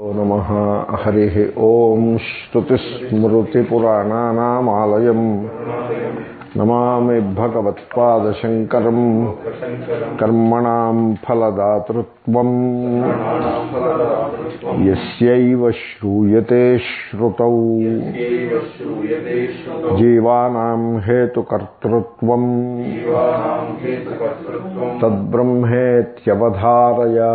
నమ హరి ఓం శ్రుతిస్మృతిపురాణానామాలయం నమామి భగవత్పాదశంకరం కర్మణాం ఫలదాతృత్వం యస్యైవ శ్రూయతే శ్రుతౌ జీవానాం హేతుకర్తృత్వం తద్బ్రహ్మేత్యవధారయా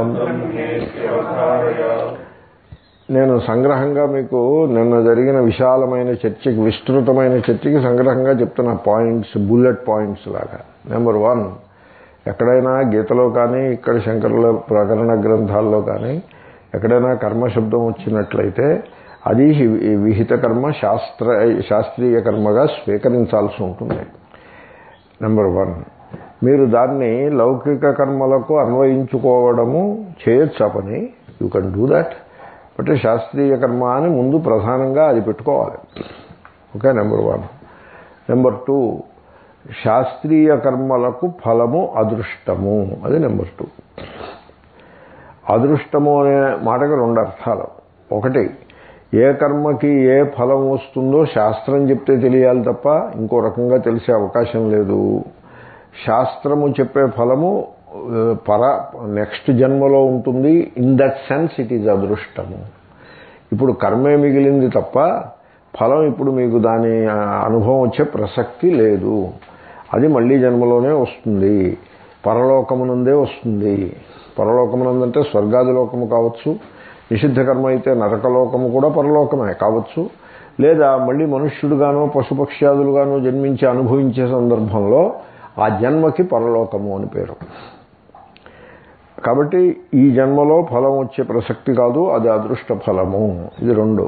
నేను సంగ్రహంగా మీకు నిన్న జరిగిన విశాలమైన చర్చకి విస్తృతమైన చర్చకి సంగ్రహంగా చెప్తున్న పాయింట్స్ బుల్లెట్ పాయింట్స్ లాగా నెంబర్ వన్ ఎక్కడైనా గీతలో కానీ ఇక్కడ శంకరుల ప్రకరణ గ్రంథాల్లో కానీ ఎక్కడైనా కర్మశబ్దం వచ్చినట్లయితే అది విహిత కర్మ శాస్త్ర శాస్త్రీయ కర్మగా స్వీకరించాల్సి ఉంటుంది నెంబర్ వన్ మీరు దాన్ని లౌకిక కర్మలకు అన్వయించుకోవడము చేయొచ్చు ఆ పని you can do that but శాస్త్రీయ కర్మ అని ముందు ప్రధానంగా అది పెట్టుకోవాలి okay number one number two శాస్త్రీయ కర్మలకు ఫలము అదృష్టము అది నెంబర్ టూ అదృష్టము అనే మాటకు రెండు అర్థాలు ఒకటి ఏ కర్మకి ఏ ఫలం వస్తుందో శాస్త్రం చెప్తే తెలియాలి తప్ప ఇంకో రకంగా తెలిసే అవకాశం లేదు శాస్త్రము చెప్పే ఫలము పర నెక్స్ట్ జన్మలో ఉంటుంది in that sense it is అదృష్టము ఇప్పుడు కర్మే మిగిలింది తప్ప ఫలం ఇప్పుడు మీకు దాని అనుభవం వచ్చే ప్రసక్తి లేదు అది మళ్ళీ జన్మలోనే వస్తుంది పరలోకమునందే వస్తుంది పరలోకమునందంటే స్వర్గాది లోకము కావచ్చు నిషిద్ధ కర్మ అయితే నరకలోకము కూడా పరలోకమే కావచ్చు లేదా మళ్ళీ మనుష్యుడుగానో పశుపక్ష్యాదులుగానో జన్మించి అనుభవించే సందర్భంలో ఆ జన్మకి పరలోకము అని పేరు కాబట్టి ఈ జన్మలో ఫలం వచ్చే ప్రసక్తి కాదు అది అదృష్ట ఫలము ఇది రెండు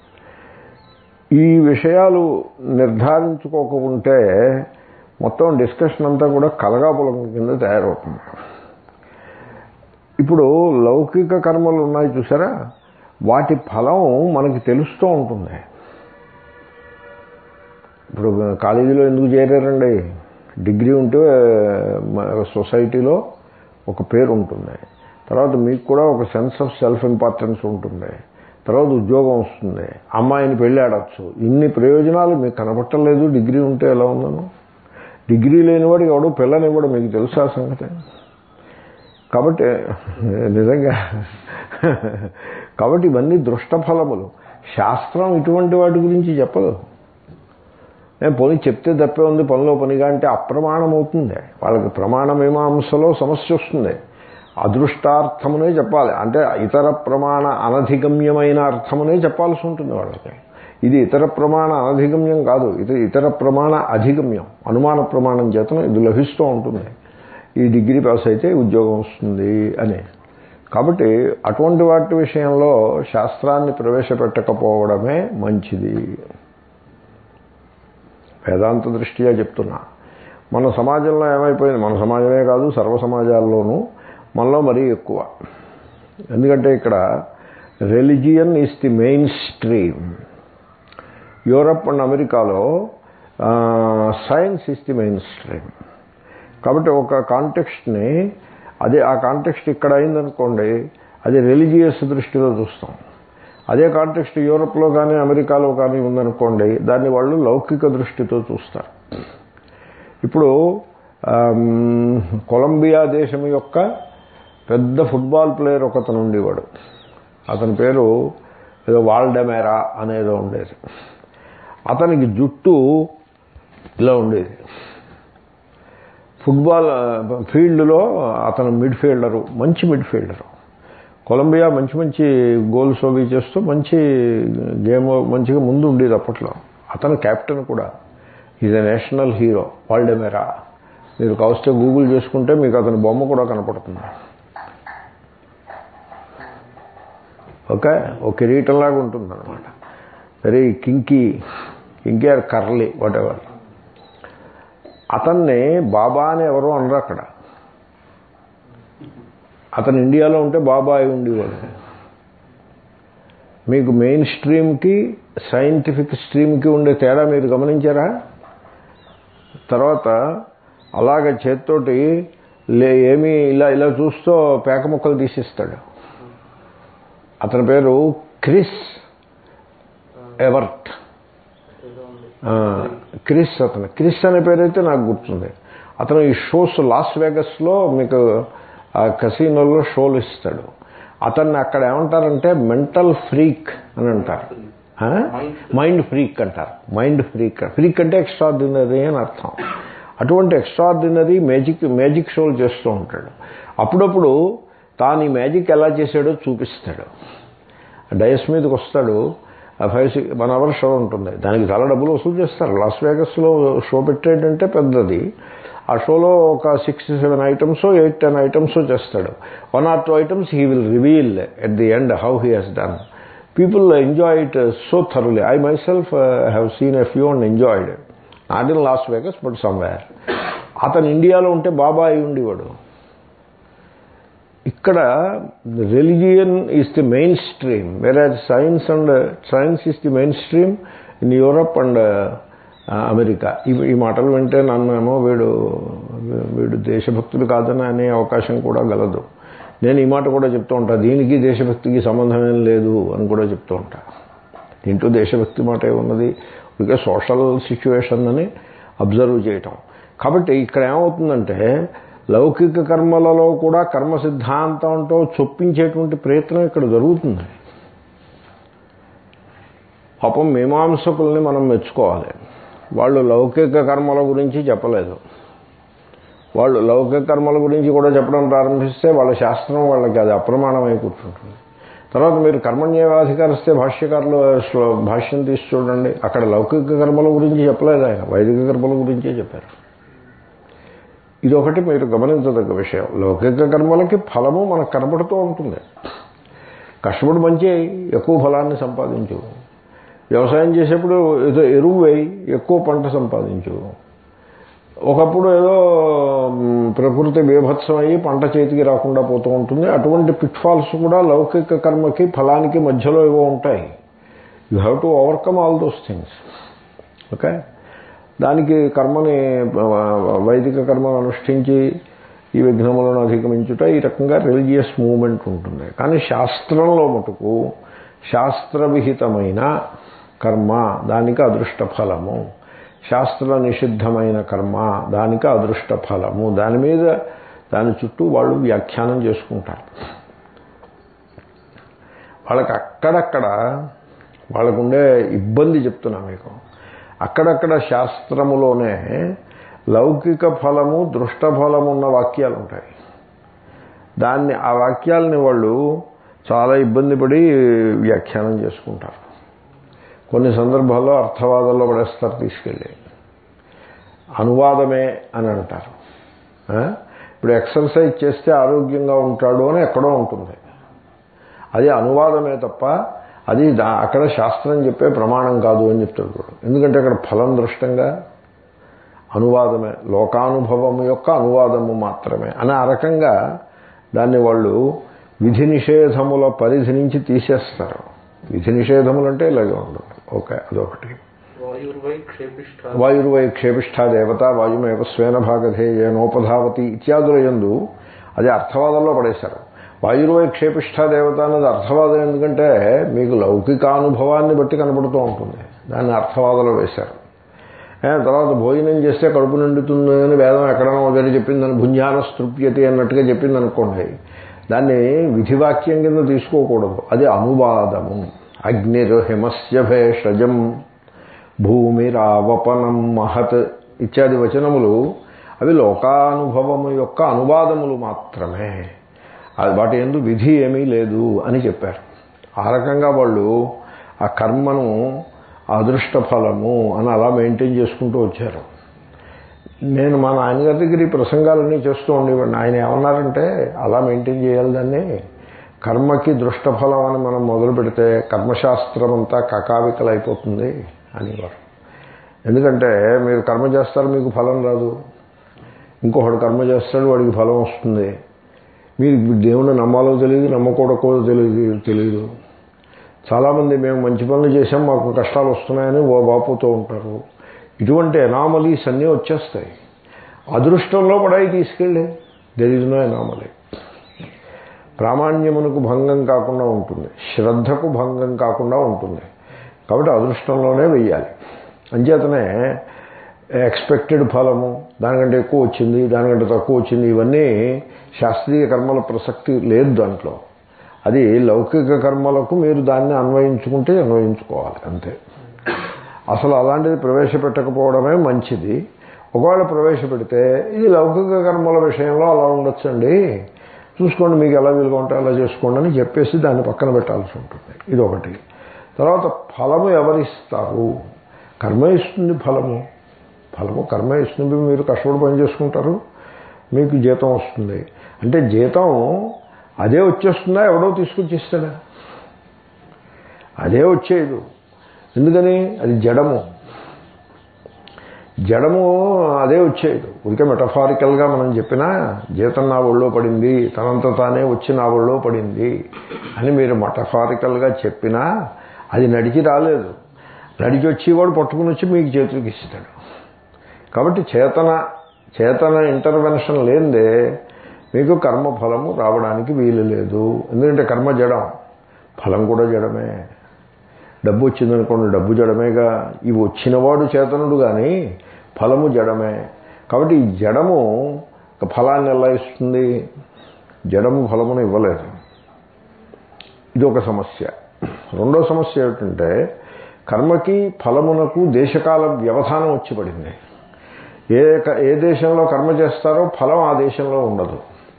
ఈ విషయాలు నిర్ధారించుకోకుంటే మొత్తం డిస్కషన్ అంతా కూడా కలగాపులకం కింద తయారవుతుంది ఇప్పుడు లౌకిక కర్మలు ఉన్నాయి చూసారా వాటి ఫలం మనకి తెలుస్తూ ఉంటుంది ఇప్పుడు కాలేజీలో ఎందుకు చేరారండి డిగ్రీ ఉంటే సొసైటీలో ఒక పేరు ఉంటుంది తర్వాత మీకు కూడా ఒక సెన్స్ ఆఫ్ సెల్ఫ్ ఇంపార్టెన్స్ ఉంటుంది తర్వాత ఉద్యోగం వస్తుంది అమ్మాయిని పెళ్ళి ఆడచ్చు ఇన్ని ప్రయోజనాలు మీకు కనపట్టలేదు డిగ్రీ ఉంటే ఎలా ఉన్నాను డిగ్రీ లేనివాడికి ఎవడు పిల్లనివ్వడు మీకు తెలుసా సంగతి కాబట్టి నిజంగా కాబట్టి ఇవన్నీ దృష్టఫలములు శాస్త్రం ఇటువంటి వాటి గురించి చెప్పదు నేను పోనీ చెప్తే తప్పే ఉంది పనిలో పనిగా అంటే అప్రమాణం అవుతుంది వాళ్ళకి ప్రమాణమీమాంసలో సమస్య వస్తుంది అదృష్టార్థమునే చెప్పాలి అంటే ఇతర ప్రమాణ అనధిగమ్యమైన అర్థమునే చెప్పాల్సి ఉంటుంది వాళ్ళకి ఇది ఇతర ప్రమాణ అనధిగమ్యం కాదు ఇది ఇతర ప్రమాణ అధిగమ్యం అనుమాన ప్రమాణం చేతను ఇది లభిస్తూ ఉంటుంది ఈ డిగ్రీ పాస్ అయితే ఉద్యోగం వస్తుంది అని కాబట్టి అటువంటి వాటి విషయంలో శాస్త్రాన్ని ప్రవేశపెట్టకపోవడమే మంచిది వేదాంత దృష్ట్యా చెప్తున్నా మన సమాజంలో ఏమైపోయింది మన సమాజమే కాదు సర్వ సమాజాల్లోనూ మనలో మరీ ఎక్కువ ఎందుకంటే ఇక్కడ religion is the mainstream Europe and అమెరికాలో science is the mainstream కాబట్టి ఒక కాంటెక్స్ట్ని అదే ఆ కాంటెక్స్ట్ ఇక్కడ అయిందనుకోండి అది రిలీజియస్ దృష్టిలో చూస్తాం అదే కాంటెక్స్ట్ యూరోప్లో కానీ అమెరికాలో కానీ ఉందనుకోండి దాన్ని వాళ్ళు లౌకిక దృష్టితో చూస్తారు ఇప్పుడు కొలంబియా దేశం యొక్క పెద్ద ఫుట్బాల్ ప్లేయర్ ఒకతను ఉండేవాడు అతని పేరు ఏదో వాల్డెమెరా అనేదో ఉండేది అతనికి జుట్టు ఇలా ఉండేది ఫుట్బాల్ ఫీల్డ్లో అతను మిడ్ ఫీల్డరు మంచి మిడ్ ఫీల్డరు కొలంబియా మంచి మంచి గోల్స్ అవి చేస్తూ మంచి గేమ్ మంచిగా ముందు ఉండేది అప్పట్లో అతను కెప్టెన్ కూడా is a national hero Valderrama మీరు కావస్తే గూగుల్ చేసుకుంటే మీకు అతని బొమ్మ కూడా కనపడుతుంది ఓకే ఒక కిరీటంలాగా ఉంటుంది అనమాట very kinky kinky or curly whatever అతన్ని బాబా అని ఎవరు అనరు అక్కడ అతను ఇండియాలో ఉంటే బాబా అయి ఉండేవాడు మీకు మెయిన్ స్ట్రీమ్కి సైంటిఫిక్ స్ట్రీమ్కి ఉండే తేడా మీరు గమనించారా తర్వాత అలాగ చేత్తోటి లే ఏమీ ఇలా ఇలా చూస్తూ పేక ముక్కలు తీసిస్తాడు అతని పేరు క్రిస్ ఎవర్ట్ ఏదో ఉంది ఆ, క్రిస్ అతను క్రిస్ అనే పేరైతే నాకు గుర్తుంది అతను ఈ షోస్ లాస్ వేగస్లో మీకు ఆ కసినోలో షోలు ఇస్తాడు అతన్ని అక్కడ ఏమంటారంటే మెంటల్ ఫ్రీక్ అని అంటారు ఆ? మైండ్ ఫ్రీక్ అంటారు మైండ్ ఫ్రీక్ ఫ్రీక్ అంటే ఎక్స్ట్రాడినరీ అని అర్థం అటువంటి ఎక్స్ట్రాడినరీ మ్యాజిక్ మ్యాజిక్ షోలు చేస్తూ ఉంటాడు అప్పుడప్పుడు తాను ఈ మ్యాజిక్ ఎలా చేశాడో చూపిస్తాడు డయస్ మీదకి వస్తాడు ఆ five six one hour show ఉంటుంది దానికి చాలా డబ్బులు వసూలు చేస్తారు లాస్ వేగస్లో షో పెట్టేటంటే పెద్దది ఆ షోలో ఒక six seven items eight ten items చేస్తాడు one or two items he will reveal at the end how he he's done people enjoy it so thoroughly I myself have seen a few and enjoyed not in Las Vegas but somewhere అతను ఇండియాలో ఉంటే బాబా అయి ఉండేవాడు ఇక్కడ religion is the mainstream వేరే science and science is the mainstream in Europe and America ఈ ఈ మాటలు వింటే నన్నేమో వీడు వీడు దేశభక్తుడు కాదని అనే అవకాశం కూడా గలదు నేను ఈ మాట కూడా చెప్తూ ఉంటా దీనికి దేశభక్తికి సంబంధం ఏం లేదు అని కూడా చెప్తూ ఉంటా దీంట్లో దేశభక్తి మాట ఉన్నది ఇక సోషల్ సిచ్యువేషన్ అని అబ్జర్వ్ చేయటం కాబట్టి ఇక్కడ ఏమవుతుందంటే లౌకిక కర్మలలో కూడా కర్మ సిద్ధాంతంతో చొప్పించేటువంటి ప్రయత్నం ఇక్కడ జరుగుతుంది పాపం మీమాంసకుల్ని మనం మెచ్చుకోవాలి వాళ్ళు లౌకిక కర్మల గురించి చెప్పలేదు వాళ్ళు లౌకిక కర్మల గురించి కూడా చెప్పడం ప్రారంభిస్తే వాళ్ళ శాస్త్రం వాళ్ళకి అది అప్రమాణమై కూర్చుంటుంది తర్వాత మీరు కర్మణ్యవాధికారిస్తే భాష్యకారులు శ్లో- భాష్యం తీసి చూడండి అక్కడ లౌకిక కర్మల గురించి చెప్పలేదు ఆయన వైదిక కర్మల గురించే చెప్పారు ఇదొకటి మీరు గమనించదగ్గ విషయం లౌకిక కర్మలకి ఫలము మనకు కనబడుతూ ఉంటుంది కష్టపడి మంచి ఎక్కువ ఫలాన్ని సంపాదించు వ్యవసాయం చేసేప్పుడు ఏదో ఎరువు వేయి ఎక్కువ పంట సంపాదించు ఒకప్పుడు ఏదో మ్, ప్రకృతి బీభత్సం అయ్యి పంట చేతికి రాకుండా పోతూ ఉంటుంది అటువంటి పిట్ఫాల్స్ కూడా లౌకిక కర్మకి ఫలానికి మధ్యలో ఏవో ఉంటాయి you have to overcome all those things okay దానికి కర్మని ఆ, వైదిక కర్మను అనుష్ఠించి ఈ విఘ్నములను అధిగమించుట ఈ రకంగా రిలీజియస్ మూమెంట్ ఉంటుంది కానీ శాస్త్రంలో మటుకు శాస్త్రవిహితమైన కర్మ దానికి అదృష్ట ఫలము శాస్త్ర నిషిద్ధమైన కర్మ దానికి అదృష్ట ఫలము దాని మీద దాని చుట్టూ వాళ్ళు వ్యాఖ్యానం చేసుకుంటారు వాళ్ళకి అక్కడక్కడ వాళ్ళకుండే ఇబ్బంది చెప్తున్నా మీకు అక్కడక్కడ శాస్త్రములోనే లౌకిక ఫలము దృష్ట ఫలము ఉన్న వాక్యాలు ఉంటాయి దాన్ని ఆ వాక్యాలని వాళ్ళు చాలా ఇబ్బంది పడి వ్యాఖ్యానం చేసుకుంటారు కొన్ని సందర్భాల్లో అర్థవాదంలో పడేస్తారు తీసుకెళ్ళి అనువాదమే అని అంటారు ఆ? ఇప్పుడు ఎక్సర్సైజ్ చేస్తే ఆరోగ్యంగా ఉంటాడు అని ఎక్కడో ఉంటుంది అది అనువాదమే తప్ప అది దా- అక్కడ శాస్త్రం చెప్పే ప్రమాణం కాదు అని చెప్తాడు వాడు. ఎందుకంటే అక్కడ ఫలం దృష్టంగా అనువాదమే లోకానుభవం యొక్క అనువాదము మాత్రమే అని ఆ రకంగా దాన్ని వాళ్ళు విధి నిషేధముల పరిధి నుంచి తీసేస్తారు విధి నిషేధములు అంటే ఇలాగే ఉండదు ఓకే అదొకటి వాయుర్వై క్షేపిష్ట వాయుర్వై క్షేపిష్ఠా దేవత వాయుమేవ స్వేన భాగధేయనోపధావతి ఇత్యాదుల యందు అది అర్థవాదంలో పడేశారు వాయుర్వై క్షేపిష్ఠా దేవత అన్నది అర్థవాదం ఎందుకంటే మీకు లౌకికానుభవాన్ని బట్టి కనబడుతూ ఉంటుంది దాన్ని అర్థవాదంలో వేశారు ఏ, తర్వాత భోజనం చేస్తే కడుపు నిండుతుంది అని వేదం ఎక్కడైనా ఒకటి చెప్పిందని భుంజాన స్తృప్యతి అన్నట్టుగా చెప్పింది అనుకోండి దాన్ని విధివాక్యం కింద తీసుకోకూడదు అది అనువాదము అగ్నిర్హిమస్య భేషజం భూమిరావపనం మహత్ ఇత్యాది వచనములు అవి లోకానుభవము యొక్క అనువాదములు మాత్రమే అది వాటి ఎందు విధి ఏమీ లేదు అని చెప్పారు ఆ రకంగా వాళ్ళు ఆ కర్మను అదృష్ట ఫలము అని అలా మెయింటైన్ చేసుకుంటూ వచ్చారు నేను మా నాన్నగారి దగ్గర ఈ ప్రసంగాలన్నీ చేస్తూ ఉండేవాడిని ఆయన ఏమన్నారంటే అలా మెయింటైన్ చేయాలి దాన్ని కర్మకి దృష్టఫలం అని మనం మొదలు పెడితే కర్మశాస్త్రం అంతా కకావికలైపోతుంది అనేవారు ఎందుకంటే మీరు కర్మ చేస్తారు మీకు ఫలం రాదు ఇంకొకడు కర్మ చేస్తాడు వాడికి ఫలం వస్తుంది మీరు దేవుణ్ణి నమ్మాలో తెలియదు నమ్మకూడకూడదో తెలియదు తెలియదు చాలామంది మేము మంచి పనులు చేసాం మాకు కష్టాలు వస్తున్నాయని ఓ బాపుతూ ఉంటారు ఇటువంటి ఎనామలీస్ అన్నీ వచ్చేస్తాయి అదృష్టంలో పడాయి తీసుకెళ్ళి దెర్ ఇస్ నో ఎనామలీ ప్రామాణ్యమునకు భంగం కాకుండా ఉంటుంది శ్రద్ధకు భంగం కాకుండా ఉంటుంది కాబట్టి అదృష్టంలోనే వెయ్యాలి అంచేతనే ఎక్స్పెక్టెడ్ ఫలము దానికంటే ఎక్కువ వచ్చింది దానికంటే తక్కువ వచ్చింది ఇవన్నీ శాస్త్రీయ కర్మల ప్రసక్తి లేదు దాంట్లో అది లౌకిక కర్మలకు మీరు దాన్ని అన్వయించుకుంటే అన్వయించుకోవాలి అంతే అసలు అలాంటిది ప్రవేశపెట్టకపోవడమే మంచిది ఒకవేళ ప్రవేశపెడితే ఇది లౌకిక కర్మల విషయంలో అలా ఉండొచ్చండి చూసుకోండి మీకు ఎలా వీలుగా ఉంటే అలా చేసుకోండి అని చెప్పేసి దాన్ని పక్కన పెట్టాల్సి ఉంటుంది ఇది ఒకటి తర్వాత ఫలము ఎవరిస్తారు కర్మ ఇస్తుంది ఫలము ఫలము కర్మ ఇస్తుంది మీరు కష్టపడి పని చేసుకుంటారు మీకు జీతం వస్తుంది అంటే జీతం అదే వచ్చేస్తుందా ఎవడో తీసుకొచ్చేస్తాడా అదే వచ్చేది ఎందుకని అది జడము జడము అదే వచ్చేది ఉరికే మెటఫారికల్గా మనం చెప్పినా జీతం నా ఒళ్ళో పడింది తనంత తానే వచ్చి నా ఒళ్ళో పడింది అని మీరు మెటఫారికల్గా చెప్పినా అది నడిచి రాలేదు నడిచి వచ్చేవాడు పట్టుకుని వచ్చి మీకు చేతులకి ఇస్తాడు కాబట్టి చేతన చేతన ఇంటర్వెన్షన్ లేనిదే మీకు కర్మ ఫలము రావడానికి వీలు లేదు ఎందుకంటే కర్మ జడం ఫలం కూడా జడమే డబ్బు వచ్చిందనుకోండి డబ్బు జడమేగా ఇవి వచ్చినవాడు చేతనుడు కానీ ఫలము జడమే కాబట్టి ఈ జడము ఫలాన్ని ఎలా ఇస్తుంది జడము ఫలమును ఇవ్వలేదు ఇది ఒక సమస్య రెండో సమస్య ఏమిటంటే కర్మకి ఫలమునకు దేశకాల వ్యవధానం వచ్చి పడింది ఏ ఏ దేశంలో కర్మ చేస్తారో ఫలం ఆ దేశంలో ఉండదు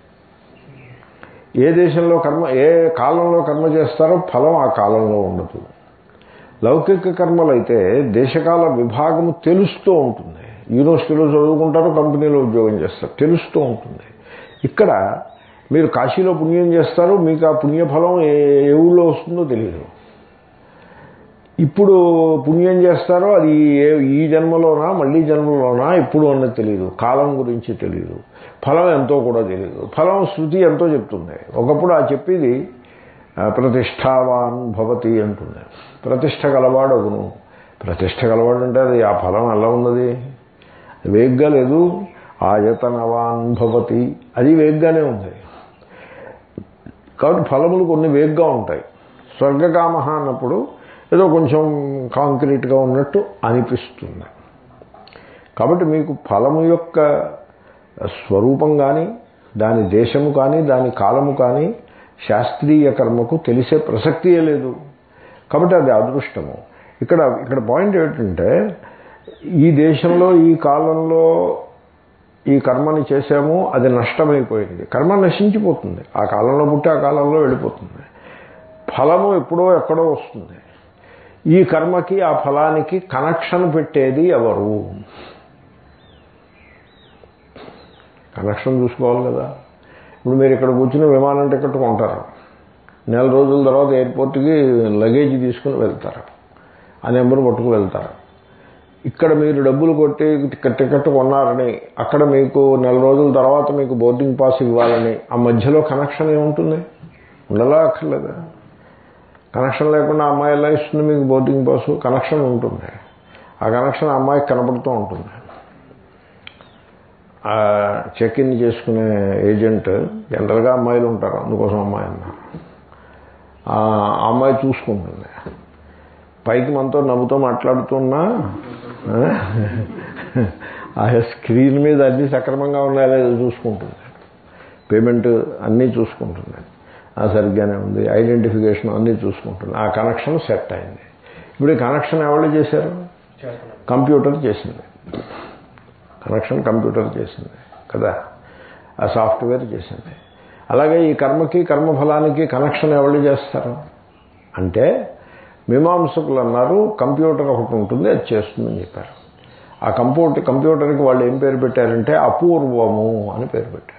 ఏ దేశంలో కర్మ ఏ కాలంలో కర్మ చేస్తారో ఫలం ఆ కాలంలో ఉండదు లౌకిక కర్మలైతే దేశకాల విభాగము తెలుస్తూ ఉంటుంది యూనివర్సిటీలో చదువుకుంటారు కంపెనీలో ఉద్యోగం చేస్తారు తెలుస్తూ ఉంటుంది ఇక్కడ మీరు కాశీలో పుణ్యం చేస్తారు మీకు ఆ పుణ్యఫలం ఏ ఏ ఊళ్ళో వస్తుందో తెలియదు ఇప్పుడు పుణ్యం చేస్తారో అది ఏ ఈ జన్మలోనా మళ్ళీ జన్మలోనా ఇప్పుడు అన్నది తెలియదు కాలం గురించి తెలియదు ఫలం ఎంతో కూడా తెలియదు ఫలం శృతి ఎంతో చెప్తుంది ఒకప్పుడు ఆ చెప్పేది ప్రతిష్టావాన్ భవతి అంటుంది ప్రతిష్ట గలవాడు అగును ప్రతిష్ట గలవాడు అంటే అది ఆ ఫలం ఎలా ఉన్నది వేగ్గా లేదు ఆయతనవాన్ భవతి అది వేగ్గానే ఉంది కాబట్టి ఫలములు కొన్ని వేగ్గా ఉంటాయి స్వర్గకామ అన్నప్పుడు ఏదో కొంచెం కాంక్రీట్గా ఉన్నట్టు అనిపిస్తుంది కాబట్టి మీకు ఫలము యొక్క స్వరూపం కానీ దాని దేశము కానీ దాని కాలము కానీ శాస్త్రీయ కర్మకు తెలిసే ప్రసక్తియే లేదు కాబట్టి అది అదృష్టము ఇక్కడ ఇక్కడ పాయింట్ ఏమిటంటే ఈ దేశంలో ఈ కాలంలో ఈ కర్మని చేసాము అది నష్టమైపోయింది కర్మ నశించిపోతుంది ఆ కాలంలో పుట్టి ఆ కాలంలో వెళ్ళిపోతుంది ఫలము ఎప్పుడో ఎక్కడో వస్తుంది ఈ కర్మకి ఆ ఫలానికి కనెక్షన్ పెట్టేది ఎవరు కనెక్షన్ చూసుకోవాలి కదా ఇప్పుడు మీరు ఇక్కడ కూర్చుని విమానం టికెట్ కొంటారు నెల రోజుల తర్వాత ఎయిర్పోర్ట్కి లగేజ్ తీసుకుని వెళ్తారు ఆ నెంబర్ పట్టుకు వెళ్తారు ఇక్కడ మీరు డబ్బులు కొట్టి టికెట్ టికెట్ కొన్నారని అక్కడ మీకు నెల రోజుల తర్వాత మీకు బోర్డింగ్ పాస్ ఇవ్వాలని ఆ మధ్యలో కనెక్షన్ ఏముంటుంది ఉండలా అక్కర్లేదా కనెక్షన్ లేకుండా అమ్మాయి ఎలా ఇస్తుంది మీకు బోర్డింగ్ పాస్ కనెక్షన్ ఉంటుంది ఆ కనెక్షన్ అమ్మాయికి కనపడుతూ ఉంటుంది ఆ చెక్ ఇన్ చేసుకునే ఏజెంట్ జనరల్గా అమ్మాయిలు ఉంటారు అందుకోసం అమ్మాయి అన్నారు ఆ అమ్మాయి చూసుకుంటుంది పైకి మనతో నవ్వుతో మాట్లాడుతున్నా ఆ స్క్రీన్ మీద అన్నీ సక్రమంగా ఉన్నాయో లేదో చూసుకుంటుంది పేమెంట్ అన్నీ చూసుకుంటుంది ఆ సరిగ్గానే ఉంది ఐడెంటిఫికేషన్ అన్నీ చూసుకుంటుంది ఆ కనెక్షన్ సెట్ అయింది ఇప్పుడు ఈ కనెక్షన్ ఎవరు చేశారు కంప్యూటర్ చేసింది కనెక్షన్ కంప్యూటర్ చేసింది కదా ఆ సాఫ్ట్వేర్ చేసింది అలాగే ఈ కర్మకి కర్మఫలానికి కనెక్షన్ ఎవరు చేస్తారు అంటే మీమాంసకులు అన్నారు కంప్యూటర్ ఒకటి ఉంటుంది అది చేస్తుందని చెప్పారు ఆ కంప్యూటర్ కంప్యూటర్కి వాళ్ళు ఏం పేరు పెట్టారంటే అపూర్వము అని పేరు పెట్టారు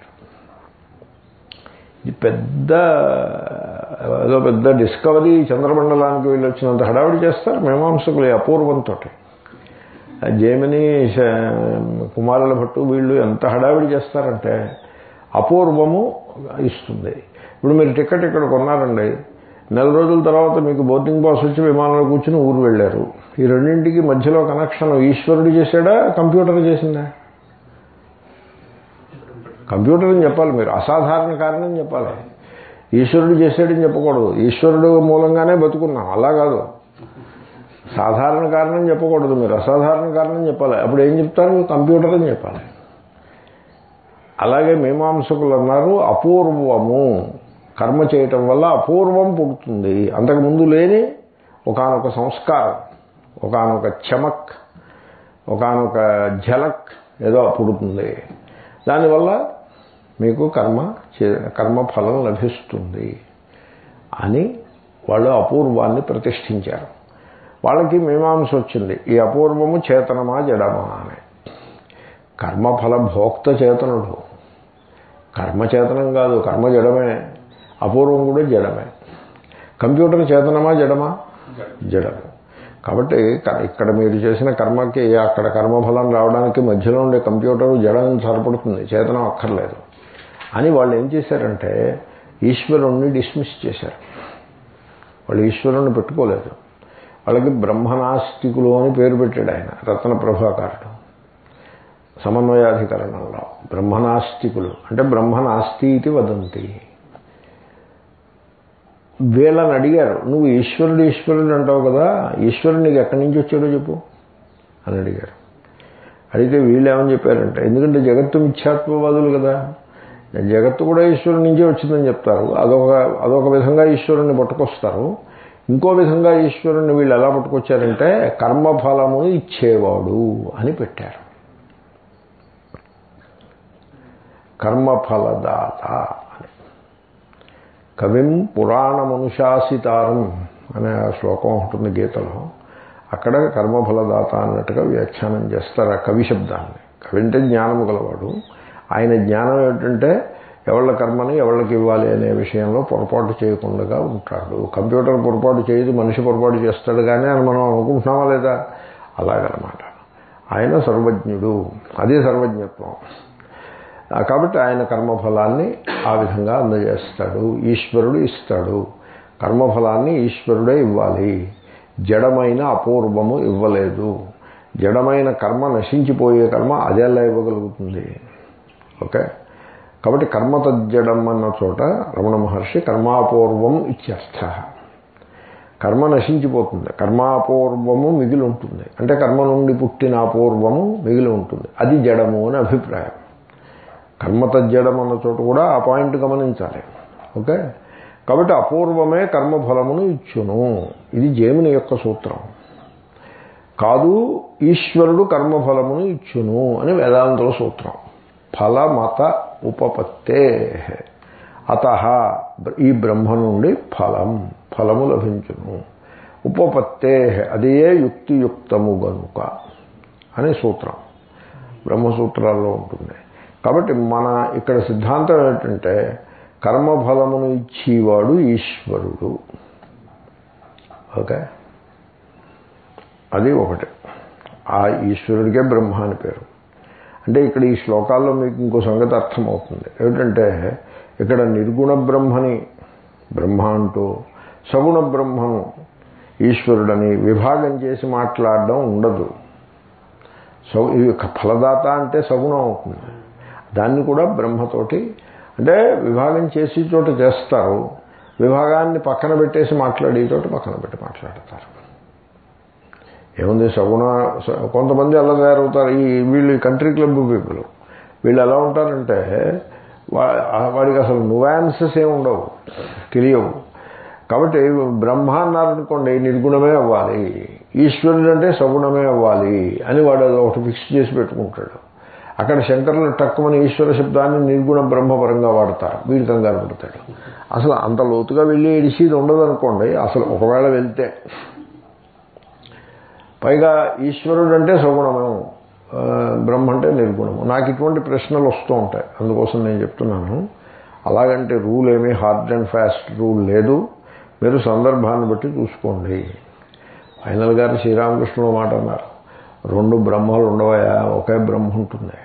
ఇది పెద్ద ఏదో పెద్ద డిస్కవరీ చంద్రమండలానికి వెళ్ళి వచ్చినంత హడావిడి చేస్తారు మీమాంసకులు ఈ అపూర్వంతో జేమిని కుమారుల భట్టు వీళ్ళు ఎంత హడావిడి చేస్తారంటే అపూర్వము ఇస్తుంది ఇప్పుడు మీరు టికెట్ ఇక్కడ కొన్నారండి నెల రోజుల తర్వాత మీకు బోర్డింగ్ పాస్ వచ్చి విమానంలో కూర్చుని ఊరు వెళ్ళారు ఈ రెండింటికి మధ్యలో కనెక్షన్ ఈశ్వరుడు చేశాడా కంప్యూటర్ చేసిందా కంప్యూటర్ అని చెప్పాలి మీరు అసాధారణ కారణం చెప్పాలి ఈశ్వరుడు చేశాడని చెప్పకూడదు ఈశ్వరుడు మూలంగానే బతుకున్నాం అలా కాదు సాధారణ కారణం చెప్పకూడదు మీరు అసాధారణ కారణం చెప్పాలి అప్పుడు ఏం చెప్తారు మీరు కంప్యూటర్ అని చెప్పాలి అలాగే మీమాంసకులు అన్నారు అపూర్వము కర్మ చేయటం వల్ల అపూర్వం పుడుతుంది అంతకుముందు లేని ఒకనొక సంస్కారం ఒకనొక చమక్ ఒకనొక ఝలక్ ఏదో పుడుతుంది దానివల్ల మీకు కర్మ కర్మ ఫలం లభిస్తుంది అని వాళ్ళు అపూర్వాన్ని ప్రతిష్ఠించారు వాళ్ళకి మీమాంస వచ్చింది ఈ అపూర్వము చేతనమా జడమా అని కర్మఫల భోక్త చేతనుడు కర్మ చేతనం కాదు కర్మ జడమే అపూర్వం కూడా జడమే కంప్యూటర్ చేతనమా జడమా జడము కాబట్టి ఇక్కడ మీరు చేసిన కర్మకి అక్కడ కర్మఫలం రావడానికి మధ్యలో ఉండే కంప్యూటర్ జడం సరిపడుతుంది చేతనం అక్కర్లేదు అని వాళ్ళు ఏం చేశారంటే ఈశ్వరుణ్ణి డిస్మిస్ చేశారు వాళ్ళు ఈశ్వరుణ్ణి పెట్టుకోలేదు వాళ్ళకి బ్రహ్మనాస్తికులు అని పేరు పెట్టాడు ఆయన రత్న ప్రభాకారుడు సమన్వయాధికరణంలో బ్రహ్మనాస్తికులు అంటే బ్రహ్మనాస్తి ఇది వదంతి వీళ్ళని అడిగారు నువ్వు ఈశ్వరుడు ఈశ్వరుడు అంటావు కదా ఈశ్వరుడు నీకు ఎక్కడి నుంచి వచ్చాడో చెప్పు అని అడిగారు అడిగితే వీళ్ళు ఏమని చెప్పారంటే ఎందుకంటే జగత్తు మిథ్యాత్వవాదులు కదా జగత్తు కూడా ఈశ్వరుడి నుంచే వచ్చిందని చెప్తారు అదొక అదొక విధంగా ఈశ్వరుణ్ణి పట్టుకొస్తారు ఇంకో విధంగా ఈశ్వరుణ్ణి వీళ్ళు ఎలా పట్టుకొచ్చారంటే కర్మఫలమును ఇచ్చేవాడు అని పెట్టారు కర్మఫలదాత అని కవిం పురాణమనుశాసితారం అనే శ్లోకం ఉంటుంది గీతలో అక్కడ కర్మఫలదాత అన్నట్టుగా వ్యాఖ్యానం చేస్తారు ఆ కవి శబ్దాన్ని కవి అంటే జ్ఞానము గలవాడు ఆయన జ్ఞానం ఏమిటంటే ఎవళ్ళ కర్మని ఎవళ్ళకి ఇవ్వాలి అనే విషయంలో పొరపాటు చేయకుండా ఉంటాడు కంప్యూటర్ పొరపాటు చేయదు మనిషి పొరపాటు చేస్తాడు కానీ అని మనం అనుకుంటున్నామా లేదా అలాగనమాట ఆయన సర్వజ్ఞుడు అదే సర్వజ్ఞత్వం కాబట్టి ఆయన కర్మఫలాన్ని ఆ విధంగా అందజేస్తాడు ఈశ్వరుడు ఇస్తాడు కర్మఫలాన్ని ఈశ్వరుడే ఇవ్వాలి జడమైన అపూర్వము ఇవ్వలేదు జడమైన కర్మ నశించిపోయే కర్మ అదెలా ఇవ్వగలుగుతుంది ఓకే కాబట్టి కర్మ తజ్జడం అన్న చోట రమణ మహర్షి కర్మాపూర్వం ఇత్యర్థ కర్మ నశించిపోతుంది కర్మాపూర్వము మిగిలి ఉంటుంది అంటే కర్మ నుండి పుట్టిన అపూర్వము మిగిలి ఉంటుంది అది జడము అని అభిప్రాయం కర్మ తజ్జడం అన్న చోట కూడా ఆ పాయింట్ గమనించాలి ఓకే కాబట్టి అపూర్వమే కర్మఫలమును ఇచ్చును ఇది జేముని యొక్క సూత్రం కాదు ఈశ్వరుడు కర్మఫలమును ఇచ్చును అని వేదాంతుల సూత్రం ఫలమత ఉపపత్తే అత ఈ బ్రహ్మ నుండి ఫలం ఫలము లభించును ఉపపత్తే అదే యుక్తియుక్తము గనుక అని సూత్రం బ్రహ్మసూత్రాల్లో ఉంటుంది కాబట్టి మన ఇక్కడ సిద్ధాంతం ఏంటంటే కర్మఫలమును ఇచ్చేవాడు ఈశ్వరుడు ఓకే అది ఒకటి ఆ ఈశ్వరుడికే బ్రహ్మ అని పేరు అంటే ఇక్కడ ఈ శ్లోకాల్లో మీకు ఇంకో సంగతి అర్థమవుతుంది ఏమిటంటే ఇక్కడ నిర్గుణ బ్రహ్మని బ్రహ్మ అంటూ సగుణ బ్రహ్మను ఈశ్వరుడని విభాగం చేసి మాట్లాడడం ఉండదు సో ఇది ఫలదాత అంటే సగుణం అవుతుంది దాన్ని కూడా బ్రహ్మతోటి అంటే విభాగం చేసి చోట చేస్తారు విభాగాన్ని పక్కన పెట్టేసి మాట్లాడే చోట పక్కన పెట్టి మాట్లాడతారు ఏముంది సగుణ కొంతమంది ఎలా తయారవుతారు ఈ వీళ్ళు కంట్రీ క్లబ్ పీపుల్ వీళ్ళు ఎలా ఉంటారంటే వాడికి అసలు నువాన్సెస్ ఏమి ఉండవు తెలియవు కాబట్టి బ్రహ్మ అన్నారనుకోండి నిర్గుణమే అవ్వాలి ఈశ్వరుడు అంటే సగుణమే అవ్వాలి అని వాడు అది ఒకటి ఫిక్స్ చేసి పెట్టుకుంటాడు అక్కడ శంకరులు టక్కుమని ఈశ్వర శబ్దాన్ని నిర్గుణ బ్రహ్మపరంగా వాడతారు వీడి కంగారు పడతాడు అసలు అంత లోతుగా వెళ్ళి ఇడిసేది ఉండదు అనుకోండి అసలు ఒకవేళ వెళ్తే పైగా ఈశ్వరుడు అంటే సగుణమేమో బ్రహ్మ అంటే నిర్గుణము నాకు ఇటువంటి ప్రశ్నలు వస్తూ ఉంటాయి అందుకోసం నేను చెప్తున్నాను అలాగంటే రూల్ ఏమీ హార్డ్ అండ్ ఫాస్ట్ రూల్ లేదు మీరు సందర్భాన్ని బట్టి చూసుకోండి ఫైనల్ గారు శ్రీరామకృష్ణుడు మాట అన్నారు రెండు బ్రహ్మలు ఉండవయా ఒకే బ్రహ్మ ఉంటుంది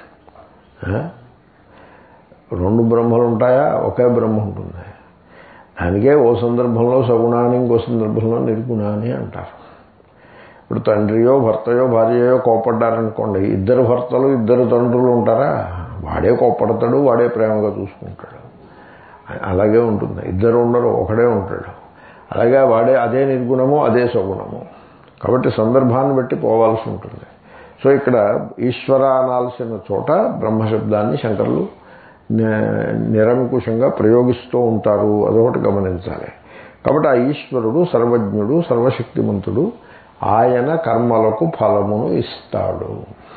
రెండు బ్రహ్మలు ఉంటాయా ఒకే బ్రహ్మ ఉంటుంది దానికే ఓ సందర్భంలో సగుణాన్ని ఇంకో సందర్భంలో నిర్గుణాన్ని అంటారు ఇప్పుడు తండ్రియో భర్తయో భార్యయో కోపడ్డారనుకోండి ఇద్దరు భర్తలు ఇద్దరు తండ్రులు ఉంటారా వాడే కోప్పడతాడు వాడే ప్రేమగా చూసుకుంటాడు అలాగే ఉంటుంది ఇద్దరు ఉండరు ఒకడే ఉంటాడు అలాగే వాడే అదే నిర్గుణము అదే సగుణము కాబట్టి సందర్భాన్ని బట్టి పోవాల్సి ఉంటుంది సో ఇక్కడ ఈశ్వర అనాల్సిన చోట బ్రహ్మశబ్దాన్ని శంకరులు ని- నిరంకుశంగా ప్రయోగిస్తూ ఉంటారు అదొకటి గమనించాలి కాబట్టి ఆ ఈశ్వరుడు సర్వజ్ఞుడు సర్వశక్తిమంతుడు ఆయన కర్మలకు ఫలమును ఇస్తాడు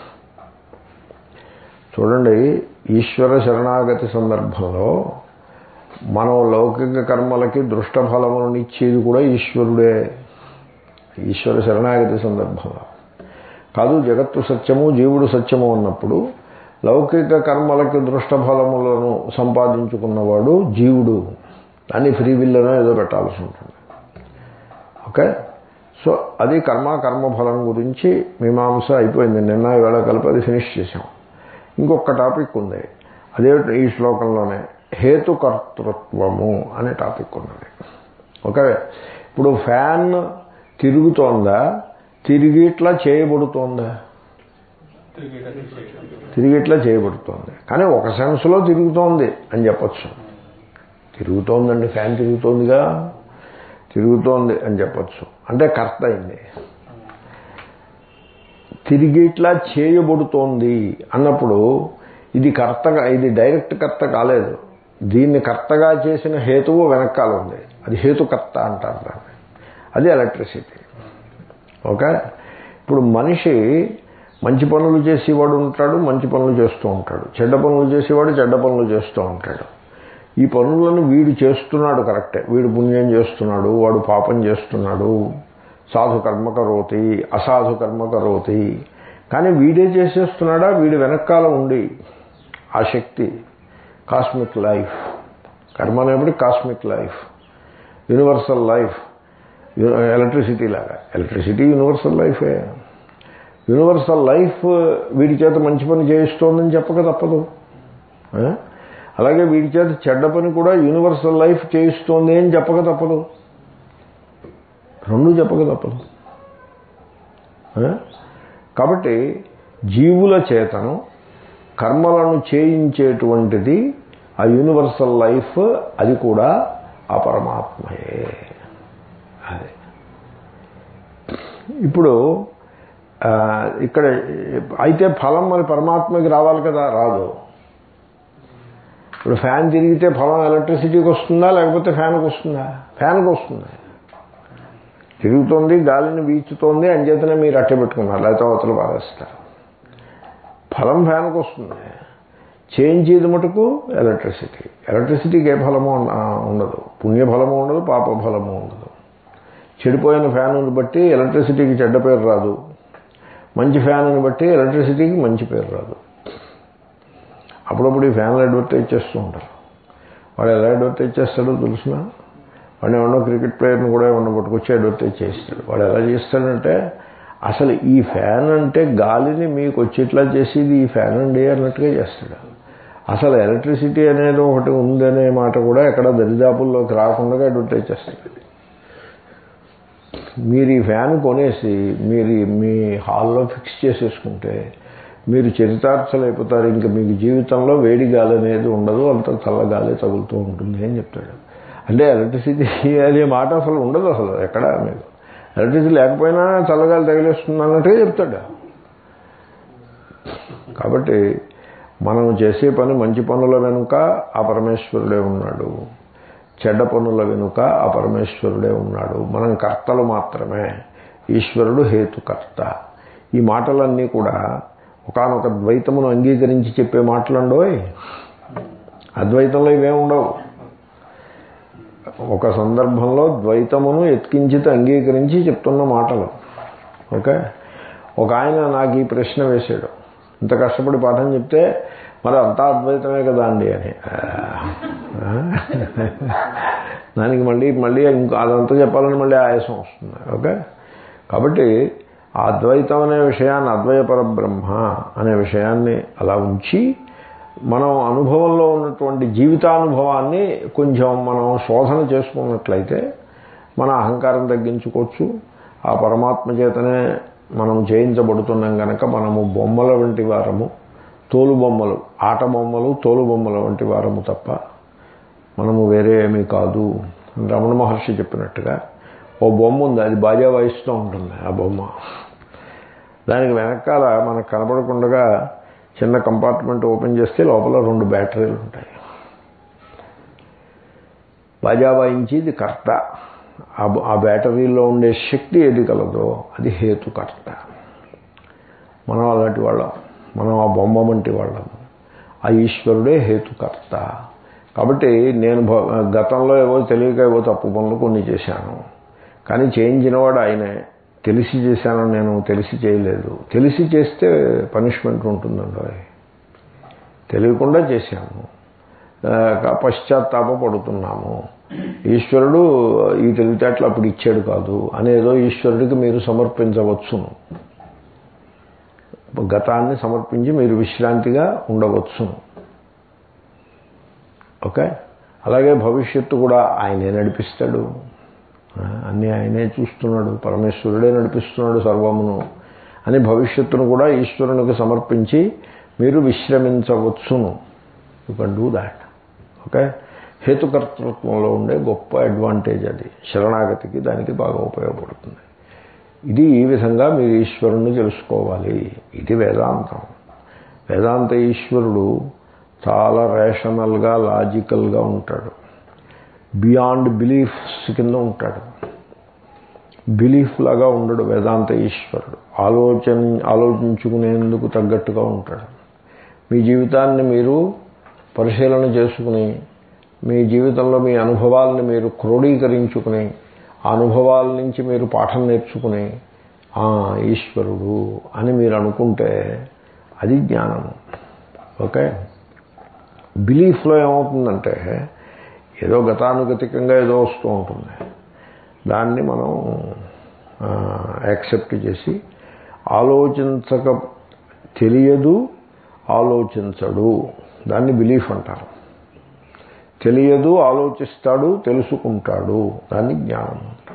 చూడండి ఈశ్వర శరణాగతి సందర్భంలో మనం లౌకిక కర్మలకి దృష్ట ఫలములను ఇచ్చేది కూడా ఈశ్వరుడే ఈశ్వర శరణాగతి సందర్భంలో కాదు జగత్తు సత్యము జీవుడు సత్యము అన్నప్పుడు లౌకిక కర్మలకి దృష్ట ఫలములను సంపాదించుకున్నవాడు జీవుడు దాన్ని ఫ్రీ విల్లను ఏదో పెట్టాల్సి ఉంటుంది ఓకే సో అది కర్మ కర్మఫలం గురించి మీమాంస అయిపోయింది నిన్న ఇవాళ కలిపి అది ఫినిష్ చేసాం ఇంకొక టాపిక్ ఉంది అదే ఈ శ్లోకంలోనే హేతుకర్తృత్వము అనే టాపిక్ ఉన్నది ఓకే ఇప్పుడు ఫ్యాన్ తిరుగుతోందా తిరిగి ఇట్లా చేయబడుతోందా తిరిగి ఇట్లా చేయబడుతోంది కానీ ఒక సెన్స్లో తిరుగుతోంది అని చెప్పచ్చు తిరుగుతోందండి ఫ్యాన్ తిరుగుతోందిగా తిరుగుతోంది అని చెప్పచ్చు అంటే కర్త అయింది తిరిగి ఇట్లా చేయబడుతోంది అన్నప్పుడు ఇది కర్తగా ఇది డైరెక్ట్ కర్త కాలేదు దీన్ని కర్తగా చేసిన హేతువు వెనకాల ఉంది అది హేతుకర్త అంటారు దాన్ని అది ఎలక్ట్రిసిటీ ఓకే ఇప్పుడు మనిషి మంచి పనులు చేసేవాడు ఉంటాడు మంచి పనులు చేస్తూ ఉంటాడు చెడ్డ పనులు చేసేవాడు చెడ్డ పనులు చేస్తూ ఉంటాడు ఈ పనులను వీడు చేస్తున్నాడు కరెక్టే వీడు పుణ్యం చేస్తున్నాడు వాడు పాపం చేస్తున్నాడు సాధు కర్మ కరోతి అసాధు కర్మ కరోతి కానీ వీడే చేసేస్తున్నాడా వీడి వెనకాల ఉండి ఆ శక్తి కాస్మిక్ లైఫ్ కర్మ అనేప్పుడు cosmic life universal life electricity లాగా ఎలక్ట్రిసిటీ యూనివర్సల్ లైఫే యూనివర్సల్ లైఫ్ వీడి చేత మంచి పని చేయిస్తోందని చెప్పక తప్పదు ఆ? అలాగే వీడి చేత చెడ్డ పని కూడా యూనివర్సల్ లైఫ్ చేయిస్తోంది అని చెప్పక తప్పదు రెండు చెప్పక తప్పదు ఆ? కాబట్టి జీవుల చేతను కర్మలను చేయించేటువంటిది ఆ యూనివర్సల్ లైఫ్ అది కూడా ఆ పరమాత్మయే అది ఇప్పుడు ఆ, ఇక్కడ అయితే ఫలం మరి పరమాత్మకి రావాలి కదా రాదు ఇప్పుడు ఫ్యాన్ తిరిగితే ఫలం ఎలక్ట్రిసిటీకి వస్తుందా లేకపోతే ఫ్యాన్కి వస్తుందా ఫ్యాన్కి వస్తుంది తిరుగుతోంది గాలిని వీచుతోంది అంచేతనే మీరు అట్టే పెట్టుకున్నారు లేకపోతే అవతల పారేస్తారు ఫలం ఫ్యాన్కి వస్తుంది చేయించేది మటుకు ఎలక్ట్రిసిటీ ఎలక్ట్రిసిటీకి ఏ ఫలము ఉన్న- ఉండదు పుణ్యఫలము ఉండదు పాప ఫలము ఉండదు చెడిపోయిన ఫ్యానుని బట్టి ఎలక్ట్రిసిటీకి చెడ్డ పేరు రాదు మంచి ఫ్యాన్ని బట్టి ఎలక్ట్రిసిటీకి మంచి పేరు రాదు అప్పుడప్పుడు ఈ ఫ్యాన్లు అడ్వర్టైజ్ చేస్తూ ఉంటారు వాడు ఎలా అడ్వర్టైజ్ చేస్తాడో తెలుసిన వాడు ఏమన్నా క్రికెట్ ప్లేయర్ని కూడా ఏమన్నా పట్టుకొచ్చి అడ్వర్టైజ్ చేస్తాడు వాడు ఎలా చేస్తాడంటే అసలు ఈ ఫ్యాన్ అంటే గాలిని మీకు వచ్చేట్లా చేసేది ఈ ఫ్యాన్ అండి అన్నట్టుగా చేస్తాడు అసలు ఎలక్ట్రిసిటీ అనేది ఒకటి ఉందనే మాట కూడా ఎక్కడ దరిదాపుల్లోకి రాకుండా అడ్వర్టైజ్ చేస్తాడు మీరు ఈ ఫ్యాన్ కొనేసి మీరు ఈ మీ హాల్లో ఫిక్స్ చేసేసుకుంటే మీరు చరితార్థులైపోతారు ఇంకా మీకు జీవితంలో వేడి గాలి అనేది ఉండదు అంత చల్లగాలి తగులుతూ ఉంటుంది అని చెప్తాడు అంటే ఎలక్ట్రిసిటీ అనే మాట అసలు ఉండదు అసలు ఎక్కడ మీకు ఎలక్ట్రిసిటీ లేకపోయినా చల్లగాలి తగిలేస్తుంది అన్నట్టుగా చెప్తాడు కాబట్టి మనం చేసే పని మంచి పనుల వెనుక ఆ పరమేశ్వరుడే ఉన్నాడు చెడ్డ పనుల వెనుక ఆ పరమేశ్వరుడే ఉన్నాడు మనం కర్తలు మాత్రమే ఈశ్వరుడు హేతుకర్త ఈ మాటలన్నీ కూడా ఒకనొక ద్వైతమును అంగీకరించి చెప్పే మాటలండోయ్ అద్వైతంలో ఇవే ఉండవు ఒక సందర్భంలో ద్వైతమును ఎత్కించితే అంగీకరించి చెప్తున్న మాటలు ఓకే ఒక ఆయన నాకు ఈ ప్రశ్న వేశాడు ఇంత కష్టపడి పాఠం చెప్తే మరి అంతా అద్వైతమే కదా అండి అని ఆ? దానికి మళ్ళీ మళ్ళీ ఇంకో అదంతా చెప్పాలని మళ్ళీ ఆయాసం వస్తుంది ఓకే కాబట్టి ఆ అద్వైతం అనే విషయాన్ని అద్వయ పరబ్రహ్మ అనే విషయాన్ని అలా ఉంచి మనం అనుభవంలో ఉన్నటువంటి జీవితానుభవాన్ని కొంచెం మనం శోధన చేసుకున్నట్లయితే మన అహంకారం తగ్గించుకోవచ్చు ఆ పరమాత్మ చేతనే మనం జయించబడుతున్నాం గనక మనము బొమ్మల వంటి వారము తోలు బొమ్మలు ఆట బొమ్మలు తోలు బొమ్మల వంటి వారము తప్ప మనము వేరే ఏమీ కాదు అని రమణ మహర్షి చెప్పినట్టుగా ఓ బొమ్మ ఉంది అది బాజా వాయిస్తూ ఉంటుంది ఆ బొమ్మ దానికి వెనకాల మనకు కనపడకుండా చిన్న కంపార్ట్మెంట్ ఓపెన్ చేస్తే లోపల రెండు బ్యాటరీలు ఉంటాయి బాజా వాయించేది కర్త ఆ బ- ఆ బ్యాటరీలో ఉండే శక్తి ఏది కలదో అది హేతుకర్త మనం అలాంటి వాళ్ళం మనం ఆ బొమ్మ వంటి వాళ్ళం ఆ ఈశ్వరుడే హేతుకర్త కాబట్టి నేను భ- గతంలో ఏవో తెలియక ఏవో తప్పు పనులు కొన్ని చేశాను కానీ చేయించినవాడు ఆయనే తెలిసి చేశాను నేను తెలిసి చేయలేదు తెలిసి చేస్తే పనిష్మెంట్ ఉంటుందండి తెలియకుండా చేశాము ఆ, పశ్చాత్తాప పడుతున్నాము ఈశ్వరుడు ఈ తెలివితేటలు అప్పుడు ఇచ్చాడు కాదు అనేదో ఈశ్వరుడికి మీరు సమర్పించవచ్చును గతాన్ని సమర్పించి మీరు విశ్రాంతిగా ఉండవచ్చును ఓకే అలాగే భవిష్యత్తు కూడా ఆయనే నడిపిస్తాడు ఆ, అన్నీ ఆయనే చూస్తున్నాడు పరమేశ్వరుడే నడిపిస్తున్నాడు సర్వమును అని భవిష్యత్తును కూడా ఈశ్వరునికి సమర్పించి మీరు విశ్రమించవచ్చును you can do that okay హేతుకర్తృత్వంలో ఉండే గొప్ప అడ్వాంటేజ్ అది శరణాగతికి దానికి బాగా ఉపయోగపడుతుంది ఇది ఈ విధంగా మీరు ఈశ్వరుణ్ణి తెలుసుకోవాలి ఇది వేదాంతం వేదాంత ఈశ్వరుడు చాలా రేషనల్గా లాజికల్గా ఉంటాడు బియాండ్ బిలీఫ్స్ కింద ఉంటాడు బిలీఫ్ లాగా ఉండడు వేదాంత ఈశ్వరుడు ఆలోచన ఆలోచించుకునేందుకు తగ్గట్టుగా ఉంటాడు మీ జీవితాన్ని మీరు పరిశీలన చేసుకుని మీ జీవితంలో మీ అనుభవాలను మీరు క్రోడీకరించుకుని ఆ అనుభవాల నుంచి మీరు పాఠం నేర్చుకుని ఆ ఈశ్వరుడు అని మీరు అనుకుంటే అది జ్ఞానము ఓకే బిలీఫ్లో ఏమవుతుందంటే ఏదో గతానుగతికంగా ఏదో వస్తూ ఉంటుంది దాన్ని మనం యాక్సెప్ట్ చేసి ఆలోచించక తెలియదు ఆలోచించడు దాన్ని బిలీఫ్ అంటారు తెలియదు ఆలోచిస్తాడు తెలుసుకుంటాడు దాన్ని జ్ఞానం అంటారు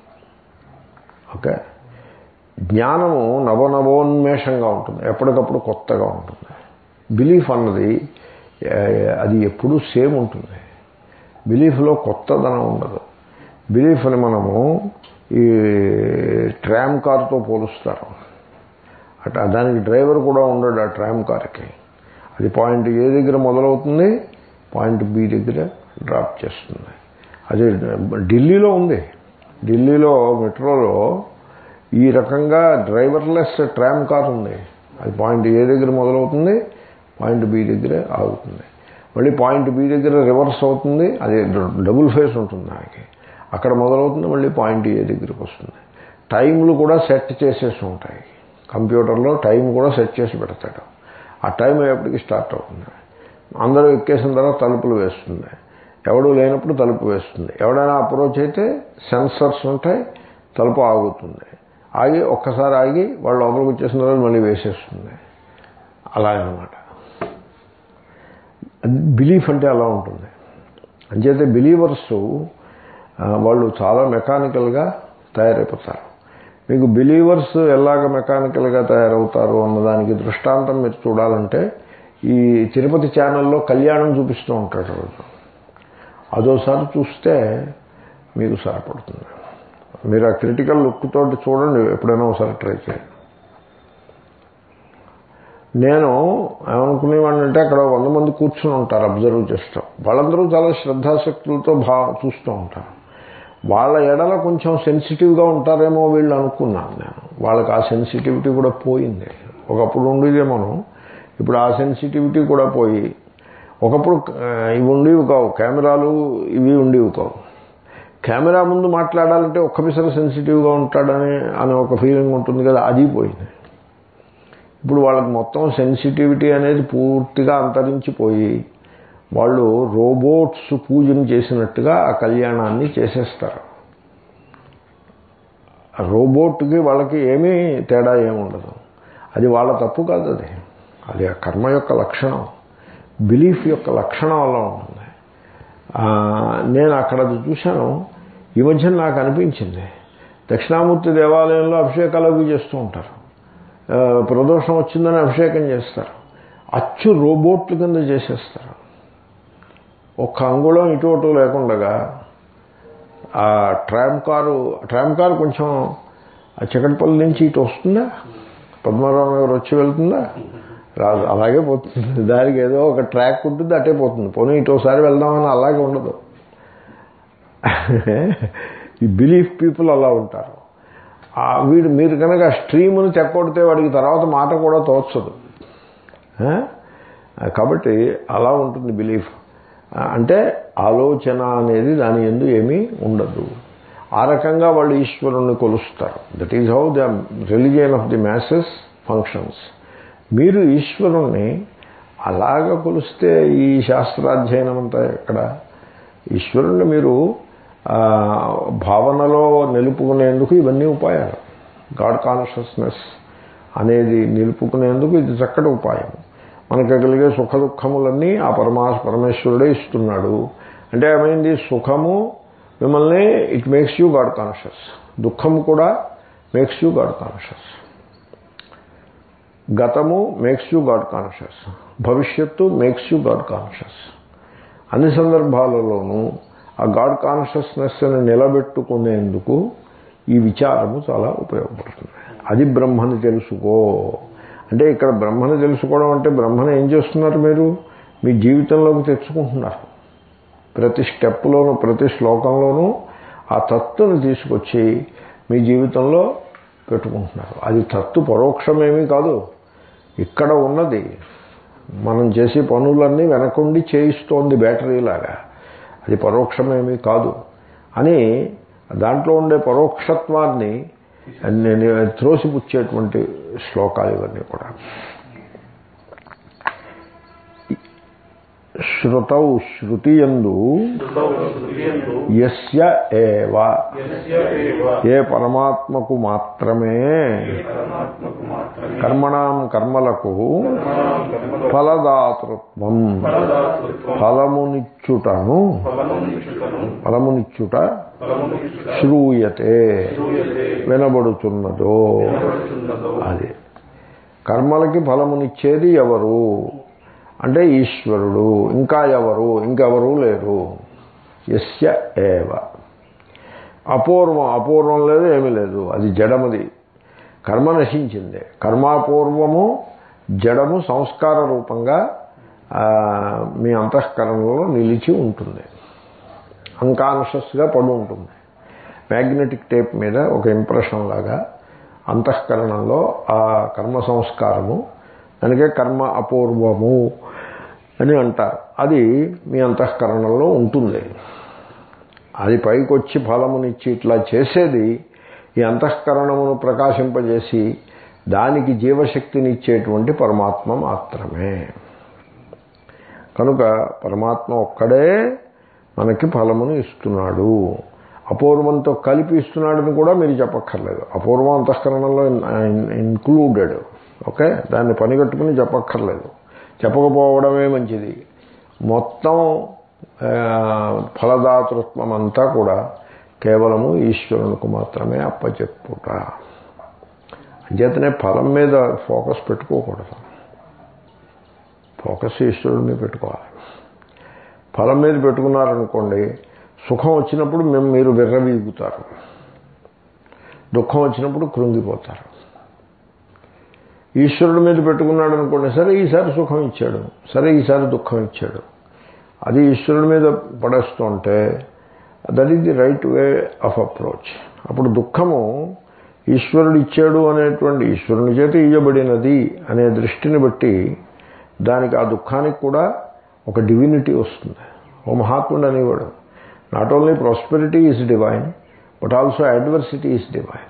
ఓకే జ్ఞానము నవనవోన్మేషంగా ఉంటుంది ఎప్పటికప్పుడు కొత్తగా ఉంటుంది బిలీఫ్ అన్నది ఏ, అది ఎప్పుడూ సేమ్ ఉంటుంది బిలీఫ్లో కొత్తదనం ఉండదు బిలీఫ్ని మనము ఈ ట్రామ్ కార్తో పోలుస్తారు అట్లా దానికి డ్రైవర్ కూడా ఉండడు ఆ ట్రామ్ కార్కి అది పాయింట్ ఏ దగ్గర మొదలవుతుంది పాయింట్ బి దగ్గర డ్రాప్ చేస్తుంది అది ఢిల్లీలో ఉంది ఢిల్లీలో మెట్రోలో ఈ రకంగా డ్రైవర్లెస్ ట్రామ్ కార్ ఉంది అది పాయింట్ ఏ దగ్గర మొదలవుతుంది పాయింట్ బి దగ్గర ఆగుతుంది మళ్ళీ పాయింట్ బి దగ్గర రివర్స్ అవుతుంది అది డబుల్ ఫేస్ ఉంటుంది దానికి అక్కడ మొదలవుతుంది మళ్ళీ పాయింట్ ఏ దగ్గరికి వస్తుంది టైంలు కూడా సెట్ చేసేసి ఉంటాయి కంప్యూటర్లో టైం కూడా సెట్ చేసి పెడతాడు ఆ టైం అయ్యేప్పటికి స్టార్ట్ అవుతుంది అందరూ ఎక్కేసిన తర్వాత తలుపులు వేస్తుంది ఎవడు లేనప్పుడు తలుపు వేస్తుంది ఎవడైనా అప్రోచ్ అయితే సెన్సర్స్ ఉంటాయి తలుపు ఆగుతుంది ఆగి ఒక్కసారి ఆగి వాళ్ళు లోపలికి వచ్చేసిన తర్వాత మళ్ళీ వేసేస్తుంది అలాగనమాట బిలీఫ్ అంటే అలా ఉంటుంది అంచేతే బిలీవర్స్ వాళ్ళు చాలా మెకానికల్గా తయారైపోతారు మీకు బిలీవర్స్ ఎలాగ మెకానికల్గా తయారవుతారు అన్నదానికి దృష్టాంతం మీరు చూడాలంటే ఈ తిరుపతి ఛానల్లో కళ్యాణం చూపిస్తూ ఉంటాడు రోజు అదోసారి చూస్తే మీకు సరిపడుతుంది మీరు ఆ క్రిటికల్ లుక్ తోటి చూడండి ఎప్పుడైనా ఒకసారి ట్రై చేయండి నేను ఏమనుకునేవాడిని అంటే అక్కడ వంద మంది కూర్చుని ఉంటారు అబ్జర్వ్ చేస్తాం వాళ్ళందరూ చాలా శ్రద్ధాశక్తులతో భా చూస్తూ ఉంటారు వాళ్ళ ఎడల కొంచెం సెన్సిటివ్గా ఉంటారేమో వీళ్ళు అనుకున్నాను నేను వాళ్ళకి ఆ సెన్సిటివిటీ కూడా పోయింది ఒకప్పుడు ఉండేదేమోను ఇప్పుడు ఆ సెన్సిటివిటీ కూడా పోయి ఒకప్పుడు ఆ, ఇవి ఉండేవి కావు కెమెరాలు ఇవి ఉండేవి కావు కెమెరా ముందు మాట్లాడాలంటే ఒక్క పిసర సెన్సిటివ్గా ఉంటాడని అనే ఒక ఫీలింగ్ ఉంటుంది కదా అది పోయింది ఇప్పుడు వాళ్ళకి మొత్తం సెన్సిటివిటీ అనేది పూర్తిగా అంతరించిపోయి వాళ్ళు రోబోట్స్ పూజను చేసినట్టుగా ఆ కళ్యాణాన్ని చేసేస్తారు ఆ రోబోట్కి వాళ్ళకి ఏమీ తేడా ఏముండదు అది వాళ్ళ తప్పు కాదు అది అది ఆ కర్మ యొక్క లక్షణం బిలీఫ్ యొక్క లక్షణం అలా ఉంటుంది ఆ, నేను అక్కడ అది చూశాను ఈ మధ్య నాకు అనిపించింది దక్షిణామూర్తి దేవాలయంలో అభిషేకాలు అవి చేస్తూ ఉంటారు ఆ, ప్రదోషం వచ్చిందని అభిషేకం చేస్తారు అచ్చు రోబోట్ల కింద చేసేస్తారు ఒక్క అంగుళం ఇటు అటు లేకుండగా ఆ ట్రామ్ కారు ట్రామ్ కారు కొంచెం ఆ చికటపల్లి నుంచి ఇటు వస్తుందా పద్మనాభం నగర్ వచ్చి వెళ్తుందా రాదు అలాగే పోతుంది దానికి ఏదో ఒక ట్రాక్ ఉంటుంది అటే పోతుంది పోనీ ఇటు ఒకసారి వెళ్దామని అలాగే ఉండదు ఈ బిలీఫ్ పీపుల్ అలా ఉంటారు ఆ వీడు మీరు కనుక స్ట్రీమును చెక్కొడితే వాడికి తర్వాత మాట కూడా తోచదు ఆ? కాబట్టి అలా ఉంటుంది బిలీఫ్ అంటే ఆలోచన అనేది దాని ఎందు ఏమీ ఉండదు ఆ రకంగా వాళ్ళు ఈశ్వరుణ్ణి కొలుస్తారు that is how the religion of the masses functions మీరు ఈశ్వరుణ్ణి అలాగ కొలిస్తే ఈ శాస్త్రాధ్యయనం అంతా ఎక్కడ ఈశ్వరుణ్ణి మీరు ఆ, భావనలో నిలుపుకునేందుకు ఇవన్నీ ఉపాయాలు గాడ్ కాన్షియస్నెస్ అనేది నిలుపుకునేందుకు ఇది చక్కటి ఉపాయం మనకు కలిగే సుఖ దుఃఖములన్నీ ఆ పరమా పరమేశ్వరుడే ఇస్తున్నాడు అంటే ఏమైంది సుఖము మిమ్మల్ని it makes you God conscious దుఃఖము కూడా మేక్స్ యూ గాడ్ కాన్షియస్ గతము మేక్స్ యూ గాడ్ కాన్షియస్ భవిష్యత్తు మేక్స్ యూ గాడ్ కాన్షియస్ అన్ని సందర్భాలలోనూ ఆ గాడ్ కాన్షియస్నెస్ని నిలబెట్టుకునేందుకు ఈ విచారము చాలా ఉపయోగపడుతుంది అది బ్రహ్మని తెలుసుకో అంటే ఇక్కడ బ్రహ్మని తెలుసుకోవడం అంటే బ్రహ్మను ఏం చేస్తున్నారు మీరు మీ జీవితంలోకి తెచ్చుకుంటున్నారు ప్రతి స్టెప్లోనూ ప్రతి శ్లోకంలోనూ ఆ తత్తుని తీసుకొచ్చి మీ జీవితంలో పెట్టుకుంటున్నారు అది తత్తు పరోక్షమేమీ కాదు ఇక్కడ ఉన్నది మనం చేసే పనులన్నీ వెనకుండి చేయిస్తోంది బ్యాటరీ లాగా అది పరోక్షమేమీ కాదు అని దాంట్లో ఉండే పరోక్షత్వాన్ని నేను త్రోసిపుచ్చేటువంటి శ్లోకాలు ఇవన్నీ కూడా శృతౌ శృతియందు శృతౌ శృతియందు యస్య ఏవ యస్య ఏవ ఏ పరమాత్మకు మాత్రమే పరమాత్మకు మాత్రమే కర్మణాం కర్మలకు కర్మణాం కర్మలో ఫలదాతృత్వం ఫలదాతృత్వం ఫలమునిచ్చుటను ఫలమునిచ్చుటను ఫలమునిచ్చుట ఫలమునిచ్చుట శ్రూయతే శ్రూయతే వినబడుతున్నదో వినబడుతున్నదో అది కర్మలకి ఫలమునిచ్చేది ఎవరు అంటే ఈశ్వరుడు ఇంకా ఎవరు ఇంకెవరు లేరు యస్య ఏవ అపూర్వం అపూర్వం లేదు ఏమీ లేదు అది జడమది కర్మ నశించింది కర్మాపూర్వము జడము సంస్కార రూపంగా ఆ, మీ అంతఃకరణలో నిలిచి ఉంటుంది అన్కాన్షియస్గా పడి ఉంటుంది మ్యాగ్నెటిక్ టేప్ మీద ఒక ఇంప్రెషన్ లాగా అంతఃకరణంలో ఆ కర్మ సంస్కారము దానికే కర్మ అపూర్వము అని అంటారు అది మీ అంతఃకరణలో ఉంటుంది అది పైకి వచ్చి ఫలమునిచ్చి ఇట్లా చేసేది ఈ అంతఃకరణమును ప్రకాశింపజేసి దానికి జీవశక్తిని ఇచ్చేటువంటి పరమాత్మ మాత్రమే కనుక పరమాత్మ ఒక్కడే మనకి ఫలమును ఇస్తున్నాడు అపూర్వంతో కలిపి ఇస్తున్నాడని కూడా మీరు చెప్పక్కర్లేదు అపూర్వం అంతఃకరణంలో ఇన్క్లూడెడ్ ఓకే దాన్ని పనిగట్టుకుని చెప్పక్కర్లేదు చెప్పకపోవడమే మంచిది మొత్తం ఆ, ఫలదాతృత్వం అంతా కూడా కేవలము ఈశ్వరునికి మాత్రమే అప్పచెప్పుట అంచేతనే ఫలం మీద ఫోకస్ పెట్టుకోకూడదు ఫోకస్ ఈశ్వరుడి మీద పెట్టుకోవాలి ఫలం మీద పెట్టుకున్నారనుకోండి సుఖం వచ్చినప్పుడు మేము మీరు విర్రవీగుతారు దుఃఖం వచ్చినప్పుడు కృంగిపోతారు ఈశ్వరుడి మీద పెట్టుకున్నాడు అనుకోండి సరే ఈసారి సుఖం ఇచ్చాడు సరే ఈసారి దుఃఖం ఇచ్చాడు అది ఈశ్వరుడి మీద పడేస్తుంటే that is the right way of approach అప్పుడు దుఃఖము ఈశ్వరుడు ఇచ్చాడు అనేటువంటి ఈశ్వరుని చేత ఇయ్యబడినది అనే దృష్టిని బట్టి దానికి ఆ దుఃఖానికి కూడా ఒక డివినిటీ వస్తుంది ఓ మహాత్ముడు అనేవాడు not only prosperity is divine but also adversity is divine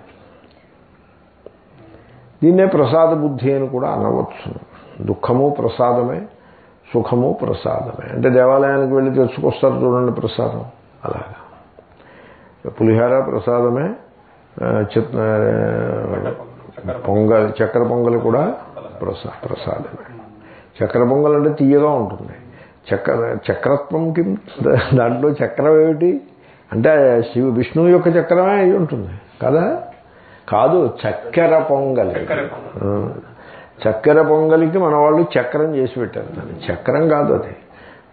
దీన్నే ప్రసాద బుద్ధి అని కూడా అనవచ్చు దుఃఖము ప్రసాదమే సుఖము ప్రసాదమే అంటే దేవాలయానికి వెళ్ళి తెచ్చుకొస్తారు చూడండి ప్రసాదం అలాగా పులిహార ప్రసాదమే ఆ, చిత్ ఆ, పొంగల్ చక్కెర పొంగలి కూడా ప్రసా ప్రసాదమే చక్కెర పొంగల్ అంటే తీయగా ఉంటుంది చక్కెర చక్రత్వంకి దాంట్లో చక్రం ఏమిటి అంటే శివ విష్ణువు యొక్క చక్రమే అయి ఉంటుంది కదా కాదు చక్కెర పొంగలి ఆ, చక్కెర పొంగలికి మన వాళ్ళు చక్రం చేసి పెట్టారు దాన్ని చక్రం కాదు అది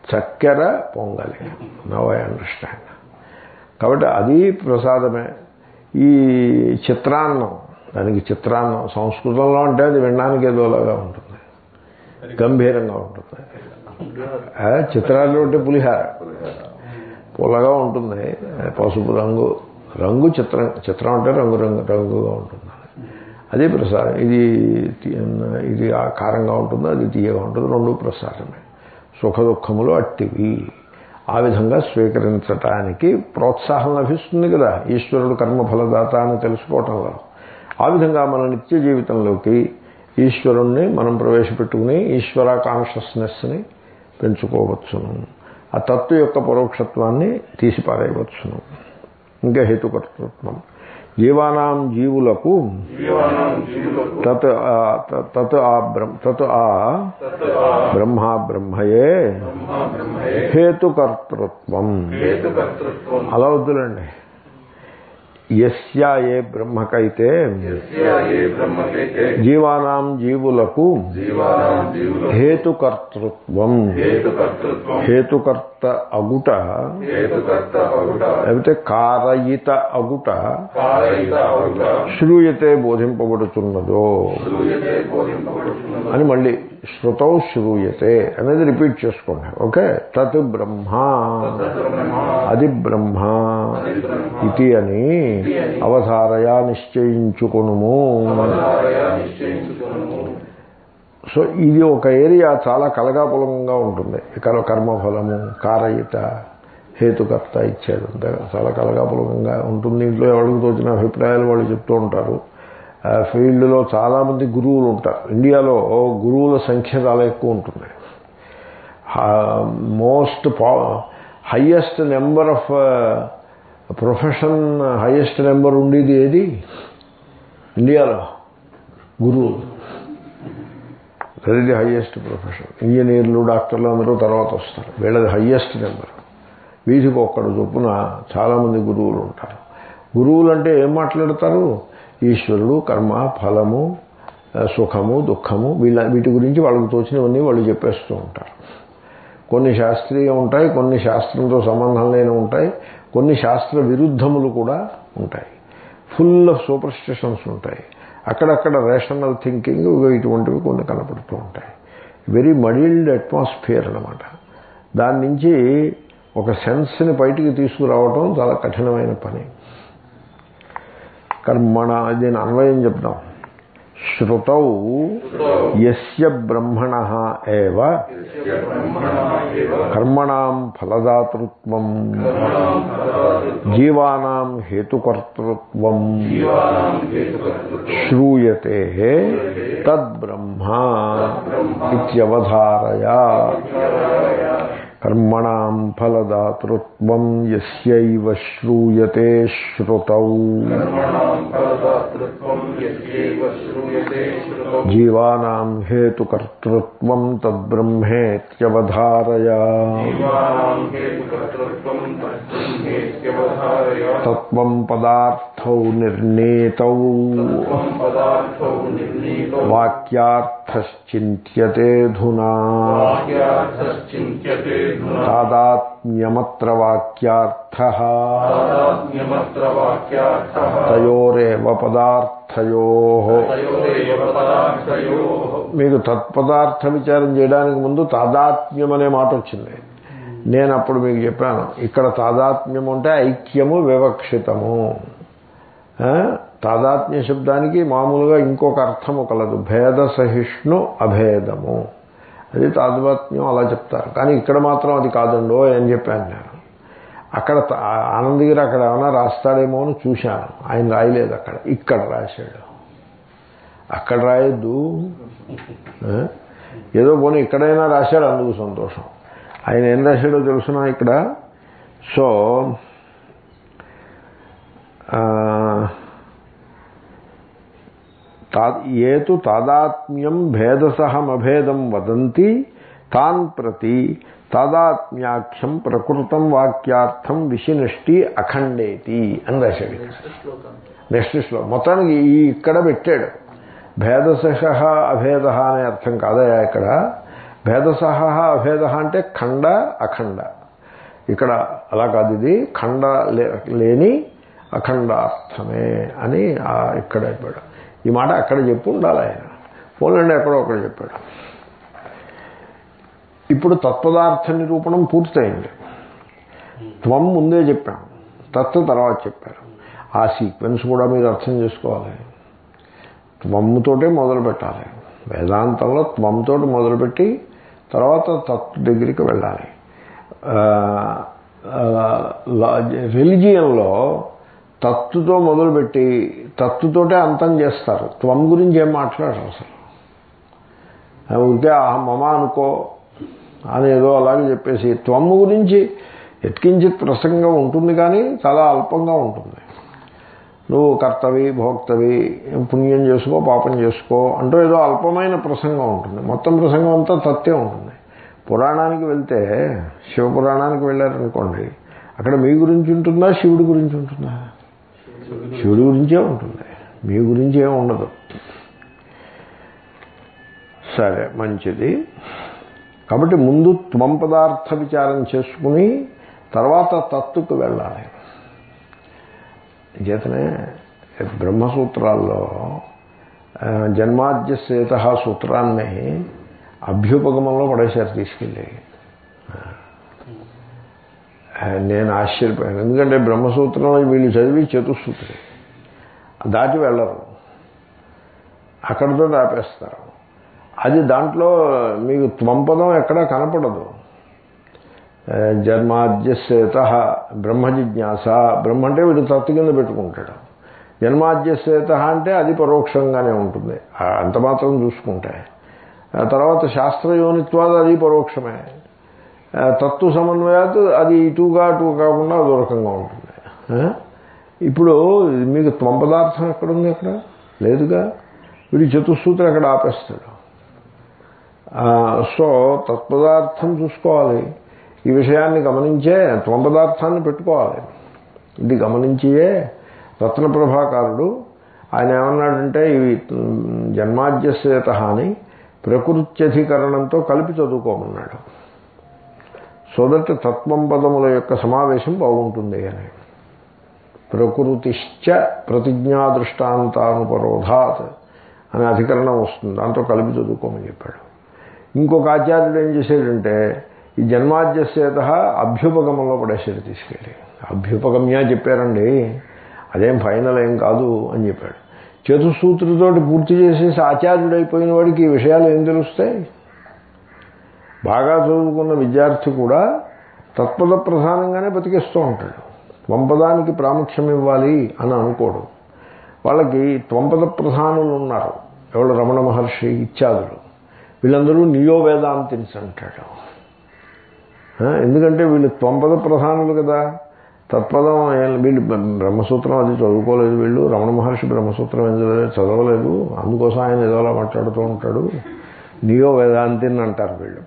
చక్కెర పొంగలి నవ్ ఐ అండర్స్టాండ్ కాబట్టి అది ప్రసాదమే ఈ చిత్రాన్నం దానికి చిత్రాన్నం సంస్కృతంలో అంటే అది వినడానికి ఏదోలాగా ఉంటుంది గంభీరంగా ఉంటుంది ఆ, చిత్రాలు అంటే పులిహార పుల్లగా ఉంటుంది పసుపు రంగు రంగు చిత్రం చిత్రం అంటే రంగు రంగు రంగుగా ఉంటుంది అది ప్రసాదం ఇది తి- ఇది ఆ కారంగా ఉంటుంది అది తీయగా ఉంటుంది రెండు ప్రసాదమే సుఖ దుఃఖములు అట్టివి ఆ విధంగా స్వీకరించటానికి ప్రోత్సాహం లభిస్తుంది కదా ఈశ్వరుడు కర్మఫలదాత అని తెలుసుకోవటంలో ఆ విధంగా మన నిత్య జీవితంలోకి ఈశ్వరుణ్ణి మనం ప్రవేశపెట్టుకుని ఈశ్వర కాన్షియస్నెస్ని పెంచుకోవచ్చును ఆ తత్వ యొక్క పరోక్షత్వాన్ని తీసిపారేయవచ్చును ఇంకా హేతుకర్తృత్వం జీవానాం జీవులకు జీవానాం జీవులకు తత్ ఆ- త- తత్ ఆ బ్రహ్మ తత్ ఆ తత్ ఆ బ్రహ్మ బ్రహ్మయే బ్రహ్మ బ్రహ్మయే హేతుకర్తృత్వం హేతుకర్తృత్వం అలా వద్దులండి యస్య ఏ బ్రహ్మకైతే యస్య ఏ బ్రహ్మకైతే జీవానాం జీవులకు జీవానాం జీవులకు హేతుకర్తృత్వం హేతుకర్తృత్వం హేతుకర్త అగుట హేతుకర్త అవుట లేకపోతే కారయిత అగుట కారయిత అవుట శ్రూయతే బోధింపబడుతున్నదో సూర్యతే బోధింపబడుతున్నది అని మళ్ళీ శృతౌ శ్రూయతే అనేది రిపీట్ చేసుకోండి ఓకే తత్ బ్రహ్మ అది బ్రహ్మ ఇది అని అవధారయ నిశ్చయించుకునుము అవతారయ నిశ్చయించుకును సో ఇది ఒక ఏరియా చాలా కలగాపులంగా ఉంటుంది ఇక్కడ కర్మఫలము కారయిత హేతుకర్త ఇచ్చాడు అంతే చాలా కలగాపులంగా ఉంటుంది ఇంట్లో ఎవరికి తోచిన అభిప్రాయాలు వాళ్ళు చెప్తూ ఉంటారు ఆ ఫీల్డ్లో చాలామంది గురువులు ఉంటారు ఇండియాలో గురువుల సంఖ్య చాలా ఎక్కువ ఉంటుంది మోస్ట్ పా highest number of profession highest number ఉండేది ఏది ఇండియాలో గురువులు దట్ ది హయ్యెస్ట్ ప్రొఫెషన్ ఇంజనీర్లు డాక్టర్లు అందరూ తర్వాత వస్తారు వీళ్ళది హయ్యెస్ట్ నెంబర్ వీధికి ఒక్కడు చొప్పున చాలామంది గురువులు ఉంటారు గురువులు అంటే ఏం మాట్లాడతారు ఈశ్వరుడు కర్మ ఫలము ఆ, సుఖము దుఃఖము వీళ్ళ వీటి గురించి వాళ్ళకి తోచినవన్నీ వాళ్ళు చెప్పేస్తూ ఉంటారు కొన్ని శాస్త్రీయ ఉంటాయి కొన్ని శాస్త్రంతో సంబంధం లేని ఉంటాయి కొన్ని శాస్త్ర విరుద్ధములు కూడా ఉంటాయి ఫుల్ ఆఫ్ సూపర్స్టిషన్స్ ఉంటాయి అక్కడక్కడ రేషనల్ థింకింగ్ ఇటువంటివి కొన్ని కనపడుతూ ఉంటాయి వెరీ మడిల్డ్ అట్మాస్ఫియర్ అన్నమాట దాని నుంచి ఒక సెన్స్ని బయటికి తీసుకురావడం చాలా కఠినమైన పని కర్మణ దీని అన్వయం చెప్దాం శృతౌ యస్య బ్రహ్మణ ఏవ కర్మణాం ఫలదాతృత్వం జీవానాం హేతుకర్తృత్వం శ్రూయతే తద్బ్రహ్మ ఇత్యవధారయ కర్మణాం ఫలదాతృత్వం యస్యైవ శ్రూయతే శ్రుతౌ ఫలదాతృత్వం యస్యైవ శ్రూయతే శ్రుతౌ జీవానాం హేతుకర్తృత్వం తద్బ్రహ్మేత్యవధారయ జీవానాం హేతుకర్తృత్వం తద్బ్రహ్మేత్యవధారయ తత్వం పదార్థౌ నిర్ణీతౌ త్వం పదార్థౌ నిర్ణీతో వాక్యార్థశ్చింత్యతే ధునా వాక్యార్థశ్చింత్యతే ధునా తాదాత్మ్యమత్ర వాక్యార్థ తాదాత్మ్యమత్ర వాక్యార్థః తయోరేవ పదార్థయో తయోరేవ పదార్థయోః మీకు తత్పదార్థ విచారం చేయడానికి ముందు తాదాత్మ్యం అనే మాట వచ్చింది నేను అప్పుడు మీకు చెప్పాను ఇక్కడ తాదాత్మ్యం అంటే ఐక్యము వివక్షితము ఆ? తాదాత్మ్య శబ్దానికి మామూలుగా ఇంకొక అర్థము కలదు భేద సహిష్ణు అభేదము అది తాదాత్మ్యం అలా చెప్తారు కానీ ఇక్కడ మాత్రం అది కాదండో అని చెప్పాను నేను అక్కడ త- ఆనందగిరి అక్కడ ఏమైనా రాస్తాడేమో అని చూశాను ఆయన రాయలేదు అక్కడ ఇక్కడ రాశాడు అక్కడ రాయొద్దు ఆ? ఏదో పోనీ ఇక్కడైనా రాశాడు అందుకు సంతోషం ఆయన ఏం రాశాడో తెలుసునా ఇక్కడ సో ఆ, తా- ఏతు తాదాత్మ్యం భేదసహమభేదం వదంతి తాన్ ప్రతి తాదాత్మ్యాఖ్యం ప్రకృతం వాక్యార్థం విశినష్టి అఖండేతి అని రాశాడు ఇక్కడ. నెక్స్ట్ శ్లో మొత్తానికి ఈ ఇక్కడ పెట్టాడు భేదసహ అభేద అనే అర్థం కాదయా ఇక్కడ భేదసహ అభేద అంటే ఖండ అఖండ ఇక్కడ అలా కాదు ఇది ఖండ లే- లేని అఖండార్థమే అని ఆ ఇక్కడ చెప్పాడు ఈ మాట అక్కడ చెప్పి ఉండాలి ఆయన పోలండి ఎక్కడో ఒకటి చెప్పాడు ఇప్పుడు తత్పదార్థ నిరూపణం పూర్తయింది త్వం ముందే చెప్పాం తత్వ తర్వాత చెప్పారు ఆ సీక్వెన్స్ కూడా మీరు అర్థం చేసుకోవాలి త్వమ్ముతోటే మొదలు పెట్టాలి వేదాంతంలో త్వంతో మొదలుపెట్టి తర్వాత తత్తు దగ్గరికి వెళ్ళాలి రిలిజియన్లో తత్తుతో మొదలుపెట్టి తత్తుతోటే అంతం చేస్తారు త్వం గురించి ఏం మాట్లాడరు అసలు ఉంటే ఆ మమ అనుకో అని ఏదో అలాగే చెప్పేసి త్వమ్ము గురించి ఎత్కించిత్ ప్రసంగం ఉంటుంది కానీ చాలా అల్పంగా ఉంటుంది నువ్వు కర్తవి భోక్తవి పుణ్యం చేసుకో పాపం చేసుకో అంటూ ఏదో అల్పమైన ప్రసంగం ఉంటుంది మొత్తం ప్రసంగం అంతా తత్తే ఉంటుంది పురాణానికి వెళ్తే శివపురాణానికి వెళ్ళారనుకోండి అక్కడ మీ గురించి ఉంటుందా శివుడి గురించి ఉంటుందా శివుడి గురించే ఉంటుంది మీ గురించి ఏమి ఉండదు సరే మంచిది కాబట్టి ముందు త్వం పదార్థ విచారం చేసుకుని తర్వాత తత్తుకు వెళ్ళాలి చేతనే బ్రహ్మసూత్రాల్లో ఆ, జన్మాద్యసేత సూత్రాన్ని అభ్యుపగమంలో పడేశారు తీసుకెళ్ళి ఆ, నేను ఆశ్చర్యపోయాను ఎందుకంటే బ్రహ్మసూత్రం వీళ్ళు చదివి చతుస్సూత్రి దాటి వెళ్ళరు అక్కడితో ఆపేస్తారు అది దాంట్లో మీకు త్వంపదం ఎక్కడా కనపడదు ఆ, జన్మాద్యసేత బ్రహ్మ జిజ్ఞాస బ్రహ్మ అంటే వీడు తత్తు కింద పెట్టుకుంటాడు జన్మాద్యసేత అంటే అది పరోక్షంగానే ఉంటుంది ఆ, అంత మాత్రం చూసుకుంటే ఆ తర్వాత శాస్త్రయోనిత్వాది అది పరోక్షమే ఆ, తత్తు సమన్వయాత్ అది ఇటుగా అటు కాకుండా అదో రకంగా ఉంటుంది ఆ? ఇప్పుడు మీకు త్వం పదార్థం ఎక్కడుంది అక్కడ లేదుగా వీడి చతుస్సూత్రం అక్కడ ఆపేస్తాడు ఆ, సో తత్పదార్థం చూసుకోవాలి ఈ విషయాన్ని గమనించే త్వం పదార్థాన్ని పెట్టుకోవాలి ఇది గమనించియే రత్నప్రభాకారుడు ఆయన ఏమన్నాడంటే ఇవి జన్మాద్యసేత అని ప్రకృత్యధికరణంతో కలిపి చదువుకోమన్నాడు సో దట్ తత్వం పదముల యొక్క సమావేశం బాగుంటుంది అని ప్రకృతిశ్చ ప్రతిజ్ఞా దృష్టాంతానుపరోధాత్ అనే అధికరణం వస్తుంది దాంతో కలిపి చదువుకోమని చెప్పాడు ఇంకొక ఆచార్యుడు ఏం చేశాడంటే ఈ జన్మాద్యసేత అభ్యుపగమంలో పడేసాడు తీసుకెళ్ళి అభ్యుపగమ్యా చెప్పారండి అదేం ఫైనల్ ఏం కాదు అని చెప్పాడు చతుసూత్రుతోటి పూర్తి చేసేసి ఆచార్యుడైపోయిన వాడికి ఈ విషయాలు ఏం తెలుస్తాయి బాగా చదువుకున్న విద్యార్థి కూడా తత్పద ప్రధానంగానే బతికేస్తూ ఉంటాడు త్వంపదానికి ప్రాముఖ్యం ఇవ్వాలి అని అనుకోడు వాళ్ళకి త్వంపద ప్రధానులు ఉన్నారు ఎవరు రమణ మహర్షి ఇత్యాదులు వీళ్ళందరూ నియో వేదాంతిన్స్ అంటాడు ఆ, ఎందుకంటే వీళ్ళు త్వంపద ప్రధానులు కదా తత్పదం ఏం- వీళ్ళు బ్రహ్మసూత్రం అది చదువుకోలేదు వీళ్ళు రమణ మహర్షి బ్రహ్మసూత్రం ఎందుకు చదవలేదు అందుకోసం ఆయన ఏదోలా మాట్లాడుతూ ఉంటాడు నియో వేదాంతిని అంటారు వీళ్ళు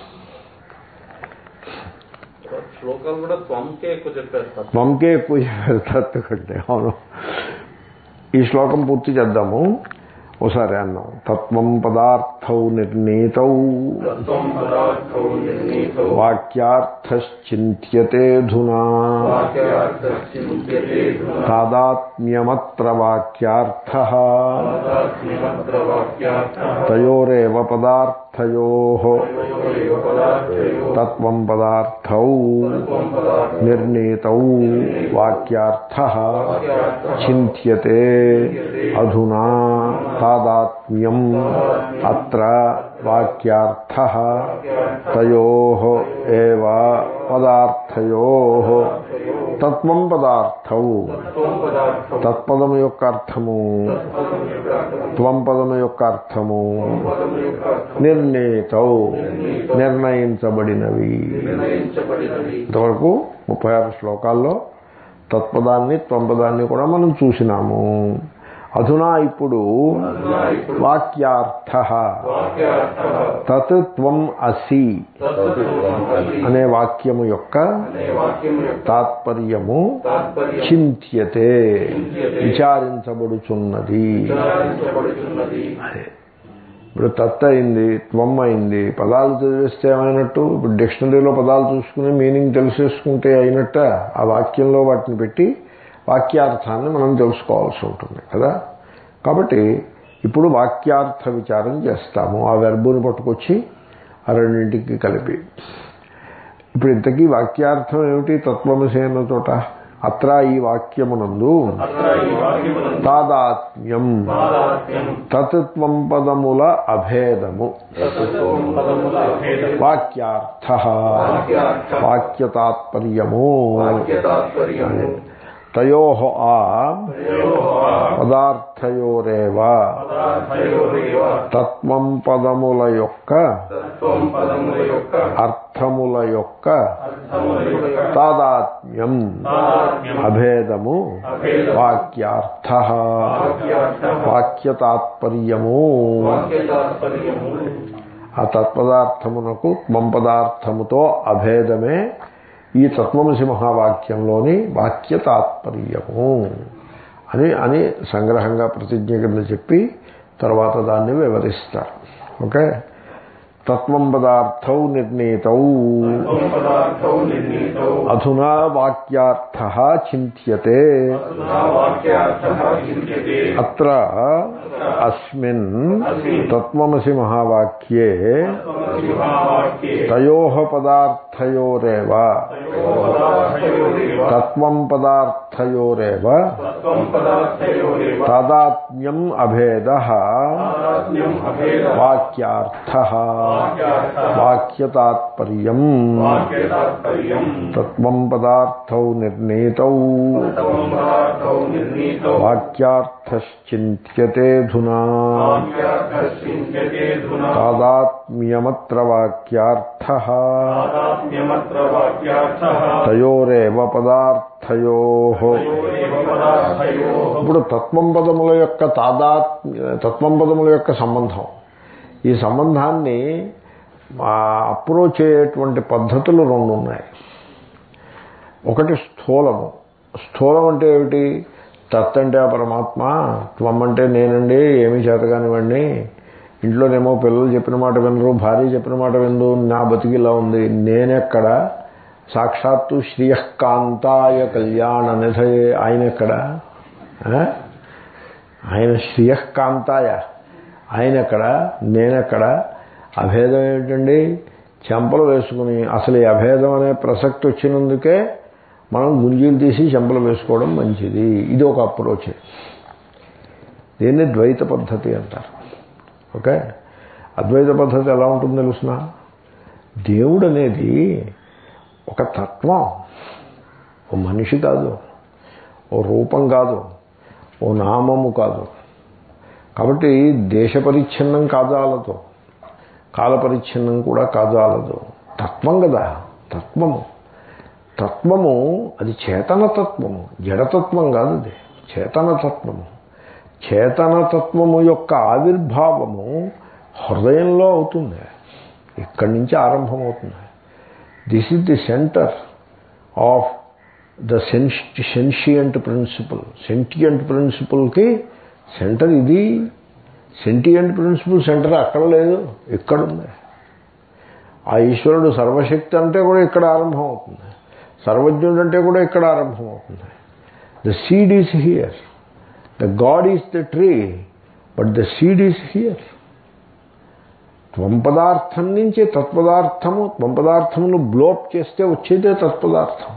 శ్లోకాలు కూడా త్వంకే ఎక్కువ చెప్పారు సార్ త్వంకే ఎక్కువ చెప్పారు తత్తు కంటే అవును ఈ శ్లోకం పూర్తి చేద్దాము ఒకసారి అన్నాం తత్వం పదార్థౌ నిర్ణీతౌ తత్వం పదార్థౌ నిర్ణీతో వాక్యార్థశ్చింత్యతేధునా వాక్యార్థశ్చింత్యతే తాదాత్మ్యమత్ర వాక్యార్థ ధృతాత్మ్యమత్ర వాక్యార్థః తయోరేవ పదార్థయో తయోరేవ పదార్థయో తత్వం పదార్థౌ తత్వం పదార్థ నిర్ణీతౌ వాక్యార్థ వాక్యార్థః చింత్యతే అధునా తాదాత్మ్యం అత్ర వాక్యార్థ తయో ఏవ పదార్థయో తత్వం పదార్థౌ తత్వం పదార్థం తత్పదం యొక్క అర్థము పదం యొక్క అర్థం త్వం పదం యొక్క అర్థము పదం యొక్క అర్థం నిర్ణీతౌ నిర్ణయించబడినవి నిర్ణయించబడినవి ఇంతవరకు ముప్పై ఆరు శ్లోకాల్లో తత్పదాన్ని త్వంపదాన్ని కూడా మనం చూసినాము అధునా ఇప్పుడు ఇప్పుడు వాక్యార్థ వాక్యార్థః తత్ త్వం అసి తత్వం అసి అనే వాక్యము యొక్క అనే వాక్యం యొక్క తాత్పర్యము తాత్పర్యం చింత్యతే విచారించబడుచున్నది విచారించబడుతున్నది అదే ఇప్పుడు తత్ అయింది త్వం అయింది పదాలు చదివేస్తే ఏమైనట్టు ఇప్పుడు డిక్షనరీలో పదాలు చూసుకుని మీనింగ్ తెలిసేసుకుంటే అయినట్ట ఆ వాక్యంలో వాటిని పెట్టి వాక్యార్థాన్ని మనం తెలుసుకోవాల్సి ఉంటుంది కదా కాబట్టి ఇప్పుడు వాక్యార్థ విచారం చేస్తాము ఆ వెర్బుని పట్టుకొచ్చి ఆ రెండింటికి కలిపి ఇప్పుడు ఇంతకీ వాక్యార్థం ఏమిటి తత్వమసి అన్న చోట అత్ర ఈ వాక్యమునందు అత్ర ఈ వాక్యమునందు తాదాత్మ్యం తాదాత్మ్యం తత్వం పదముల అభేదము తత్వం పదముల భేదం వాక్యార్థ వాక్యార్థ వాక్యతాత్పర్యము వాక్యతాత్పర్యము తయో ఆ తయోః పదార్థయోరేవ పదార్థయోరేవ తత్వం పదముల యొక్క తత్వం పదముల యొక్క అర్థముల యొక్క అర్థముల యొక్క తాదాత్మ్యం తాదాత్మ్యం అభేదము అభేదం వాక్యార్థ వాక్యార్థ వాక్యతాత్పర్యము వాక్యతాత్పర్యము ఆ తత్పదార్థమునకు త్వం పదార్థముతో అభేదమే ఈ తత్వమసి మహావాక్యంలోని వాక్య తాత్పర్యము అని అని సంగ్రహంగా ప్రతిజ్ఞ కింద చెప్పి తర్వాత దాన్ని వివరిస్తారు ఓకే తత్వం పదార్థౌ నిర్ణీతౌ తత్వం పదార్థౌ నిర్ణీతౌ అధునా వాక్యార్థ చింత్యతే నా వాక్యార్థः చింత్యతే అత్ర అస్మిన్ తత్వమసి మహావాక్యే శివావాక్యే తయో పదార్థయోరేవ పదార్థయోరేవ తత్వం పదార్థయోరేవ తత్వం పదార్థయోరేవ తాదాత్మ్యం అభేద తాదాత్మ్యం అభేద వాక్యార్థ వాక్యార్థः వాక్యతాత్పర్యం వాక్యతాత్పర్యం తత్వం పదార్థౌ నిర్ణీతౌ తత్వం పదార్థౌ నిర్ణీతౌ వాక్యార్థశ్చింత్యతేధునా వాక్యార్థశ్చింత్యతే ధునా తాదాత్మ్యమత్ర వాక్యార్థ తాదాత్మ్యమత్ర వాక్యార్థः తయోరేవ పదార్థయో తయోరేవ పదార్థయోః ఇప్పుడు తత్వం పదముల యొక్క తాదాత్మ్య తత్వం పదముల యొక్క సంబంధం ఈ సంబంధాన్ని అప్రోచ్ అయ్యేటువంటి పద్ధతులు రెండు ఉన్నాయి ఒకటి స్థూలము స్థూలం అంటే ఏమిటి తత్ అంటే ఆ పరమాత్మ త్వం అంటే నేనండి ఏమీ చేతగానివ్వండి ఇంట్లోనేమో పిల్లలు చెప్పిన మాట వినరు భార్య చెప్పిన మాట వినరు నా బతికిలా ఉంది నేనెక్కడ సాక్షాత్తు శ్రీయకాంతాయ కళ్యాణ నిధయే ఆయన ఎక్కడ ఆ? ఆయన శ్రీయకాంతాయ ఆయన ఎక్కడ నేనెక్కడ అభేదం ఏమిటండి చెంపలు వేసుకుని అసలు ఈ అభేదం అనే ప్రసక్తి వచ్చినందుకే మనం గుంజీలు తీసి చెంపలు వేసుకోవడం మంచిది ఇది ఒక అప్రోచ్ దీన్ని ద్వైత పద్ధతి అంటారు ఓకే అద్వైత పద్ధతి ఎలా ఉంటుందో తెలుసిన దేవుడు అనేది ఒక తత్వం ఓ మనిషి కాదు ఓ రూపం కాదు ఓ నామము కాదు కాబట్టి దేశ పరిచ్ఛిన్నం కాదాలతో కాల పరిచ్ఛిన్నం కూడా కాదాలదు తత్వం కదా తత్వము తత్వము అది చేతనతత్వము జడతత్వం కాదు అది చేతనతత్వము చేతనతత్వము యొక్క ఆవిర్భావము హృదయంలో అవుతుంది ఇక్కడి నుంచి ఆరంభమవుతుంది this is the centre of the sentient principle sentient ప్రిన్సిపల్కి సెంటర్ ఇది సెంటియంట్ ప్రిన్సిపల్ సెంటర్ అక్కడ లేదు ఇక్కడ ఉంది ఆ ఈశ్వరుడు సర్వశక్తి అంటే కూడా ఇక్కడ ఆరంభం అవుతుంది సర్వజ్ఞుడు అంటే కూడా ఇక్కడ ఆరంభం అవుతుంది the seed is here the God is the tree but the seed is here త్వం పదార్థం నుంచి తత్పదార్థము త్వం పదార్థమును బ్లోప్ చేస్తే వచ్చేదే తత్పదార్థం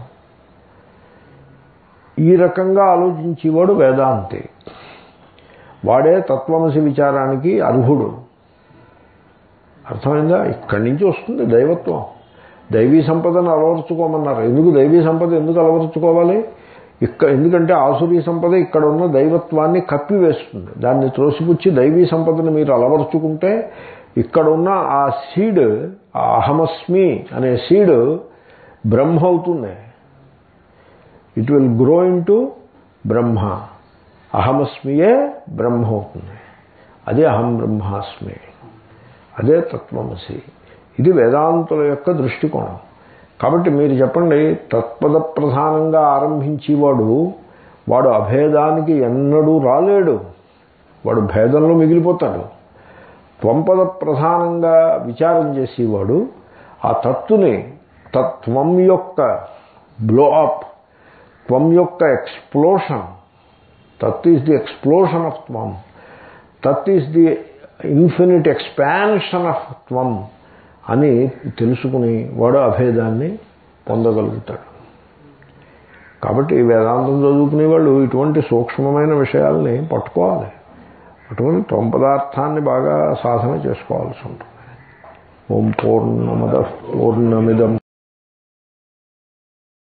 ఈ రకంగా ఆలోచించేవాడు వేదాంతి వాడే తత్వమసి విచారానికి అర్హుడు అర్థమైందా ఇక్కడి నుంచి వస్తుంది దైవత్వం దైవీ సంపదను అలవరుచుకోమన్నారు ఎందుకు దైవీ సంపద ఎందుకు అలవరుచుకోవాలి ఇక్కడ ఎందుకంటే ఆసురీ సంపద ఇక్కడ ఉన్న దైవత్వాన్ని కప్పివేస్తుంది దాన్ని త్రోసిపుచ్చి దైవీ సంపదను మీరు అలవరుచుకుంటే ఇక్కడ ఉన్న ఆ సీడ్ ఆ అహమస్మి అనే సీడ్ బ్రహ్మ అవుతుంది it will grow into Brahma అహమస్మియే బ్రహ్మ అవుతుంది అదే అహం బ్రహ్మాస్మి అదే తత్వమసి ఇది వేదాంతుల యొక్క దృష్టికోణం కాబట్టి మీరు చెప్పండి తత్పద ప్రధానంగా ఆరంభించేవాడు వాడు అభేదానికి ఎన్నడూ రాలేడు వాడు భేదంలో మిగిలిపోతాడు త్వంపద ప్రధానంగా విచారం చేసేవాడు ఆ తత్తుని తత్వం యొక్క బ్లో అప్ త్వం యొక్క ఎక్స్ప్లోషన్ తత్ ఈస్ ది ఎక్స్ప్లోషన్ ఆఫ్ త్వం తత్ is the infinite expansion of త్వం అని తెలుసుకుని వాడు అభేదాన్ని పొందగలుగుతాడు కాబట్టి వేదాంతం చదువుకునే వాళ్ళు ఇటువంటి సూక్ష్మమైన విషయాల్ని పట్టుకోవాలి పట్టుకుని త్వం పదార్థాన్ని బాగా సాధన చేసుకోవాల్సి ఉంటుంది ఓం పూర్ణమద పూర్ణమిదం